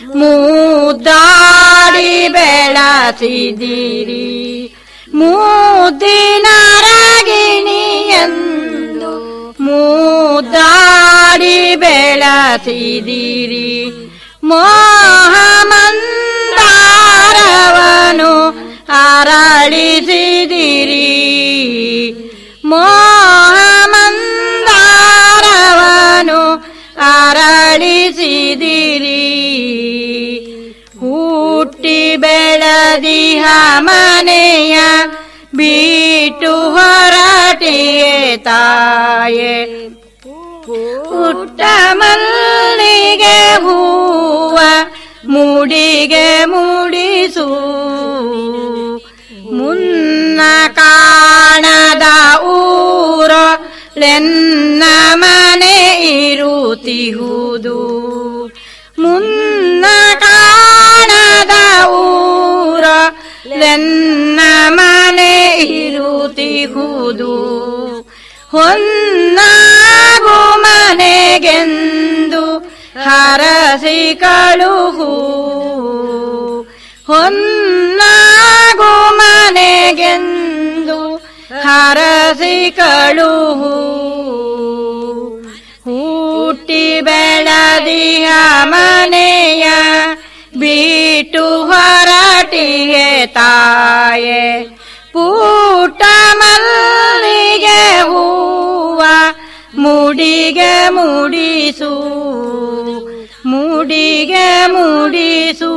ಮುದ್ದಾಡಿ ಬೆಳಸಿದಿರಿ ಮುದ್ದಿನ ರಾಗಿಣಿಯಂದು ಮುದ್ದಾಡಿ ಬೆಳಸಿದಿರಿ ಮೋಹಮಂದಾರವನು ಅರಳಿಸಿದಿರಿ ಮೋಹಮಂದಾರವನು ಅರಳಿಸಿದಿರಿ ಹುಟ್ಟಿ ಬೆಳದಿಹ ಮನೆಯ ಬಿಟ್ಟು ಹೊರಟಿಯೇ ತಾಯೆ ಪುಟ್ಟ ಮಲ್ಲಿಗೆ ಹೂವ ಮುಡಿಗೆ ಮುಡಿಸು ಮುನ್ನ ಕಾಣದ ಊರ ಲೆನ್ನ ಮನೆ ಇರುತ್ತಿಹುದು ಮುನ್ನ ಕಾಣದ ಊರ ಲೆನ್ನ ಮನೆ ಇರುತ್ತಿಹುದು ಹೊನ್ನಾಗು ಮನೆಗೆಂದು ಹರಸಿ ಕಳುಹು ಹೊನ್ನಾಗು ಮನೆಗೆಂದು ಹರಸಿ ಕಳುಹು ಹುಟ್ಟಿ ಬೆಳದಿಯ ಮನೆಯ ಬಿಟ್ಟು ಹೊರಟಿಗೆ ತಾಯೆ ಪೂಟ ಮಲ್ಲಿಗೆ ಹೂವ ಮುಡಿಗೆ ಮುಡಿಸು ಮುಡಿಗೆ ಮುಡಿಸು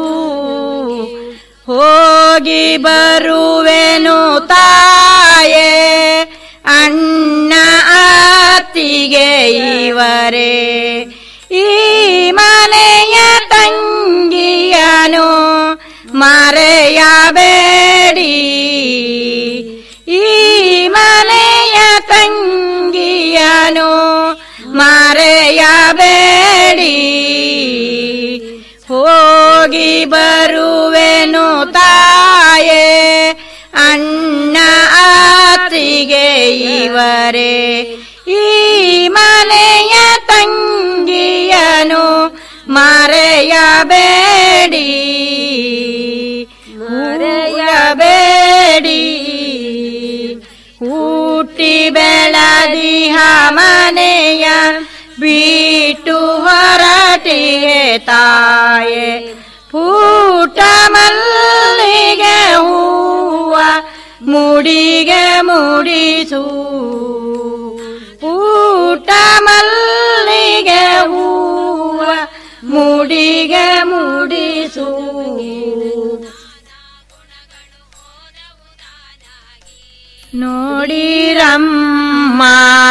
ಹೋಗಿ ಬರುವೆನು ತಾಯೆ ಅಣ್ಣ ಅತ್ತಿಗೆ ಇವರೇ ಈ ಮನೆಯ ತಂಗಿಯನು ಮರೆಯಬೇಡಿ ಈ ಮನೆಯ ತಂಗಿಯನು ಮರೆಯಬೇಡಿ ಹೋಗಿ ಬರುವೆನು ತಾಯೆ ಅಣ್ಣ ಅತ್ತಿಗೆ ಇವರೇ ಈ ಮನೆಯ ತಂಗಿಯನು ಮರೆಯಬೇಡಿ ಮರೆಯಬೇಡಿ ಹುಟ್ಟಿ ಬೆಳದಿಹ ಮನೆಯ ಬಿಟ್ಟು ಹೊರಟಿಯೇ ತಾಯೆ ಪೂಟ ಮಲ್ಲಿಗೆ ಹೂವ ಮುಡಿಗೆ ಮುಡಿಸು ಊಟ ಮಲ್ಲಿಗೆ ಹೂವ ಮುಡಿಗೆ ಮುಡಿಸು ನೋಡಿರಮ್ಮ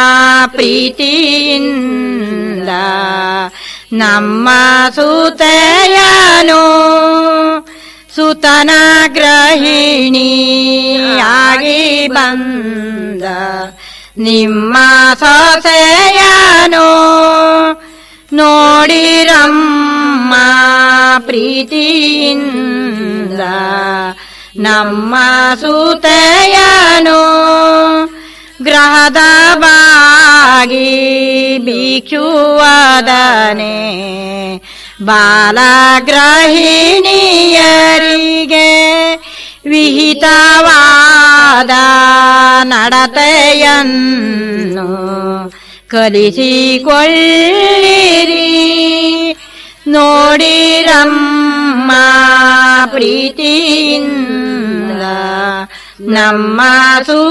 ಪ್ರೀತಿಯಿಂದ ನಮ್ಮ ಸುತೆಯನು ಸುತನ ಗ್ರಹಿಣಿಯಾಗಿ ಬಂದ ನಿಮ್ಮ ಸೊಸೆಯನು ನೋಡಿರಮ್ಮ ಪ್ರೀತಿಯಿಂದ ನಮ್ಮ ಸುತೆಯನು ಗ್ರಹದ ಬಾಗಿ ಭಿಕ್ಷುವದನೆ ಬಾಲಗ್ರಹಿಣಿಯರಿಗೆ ವಿಹಿತವಾದ ನಡತೆಯನ್ನು ಕಲಿಸಿಕೊಳ್ಳಿರಿ ನೋಡಿರಮ್ಮ ಪ್ರೀತಿಯಿಂದ ನಮ್ಮ ಸು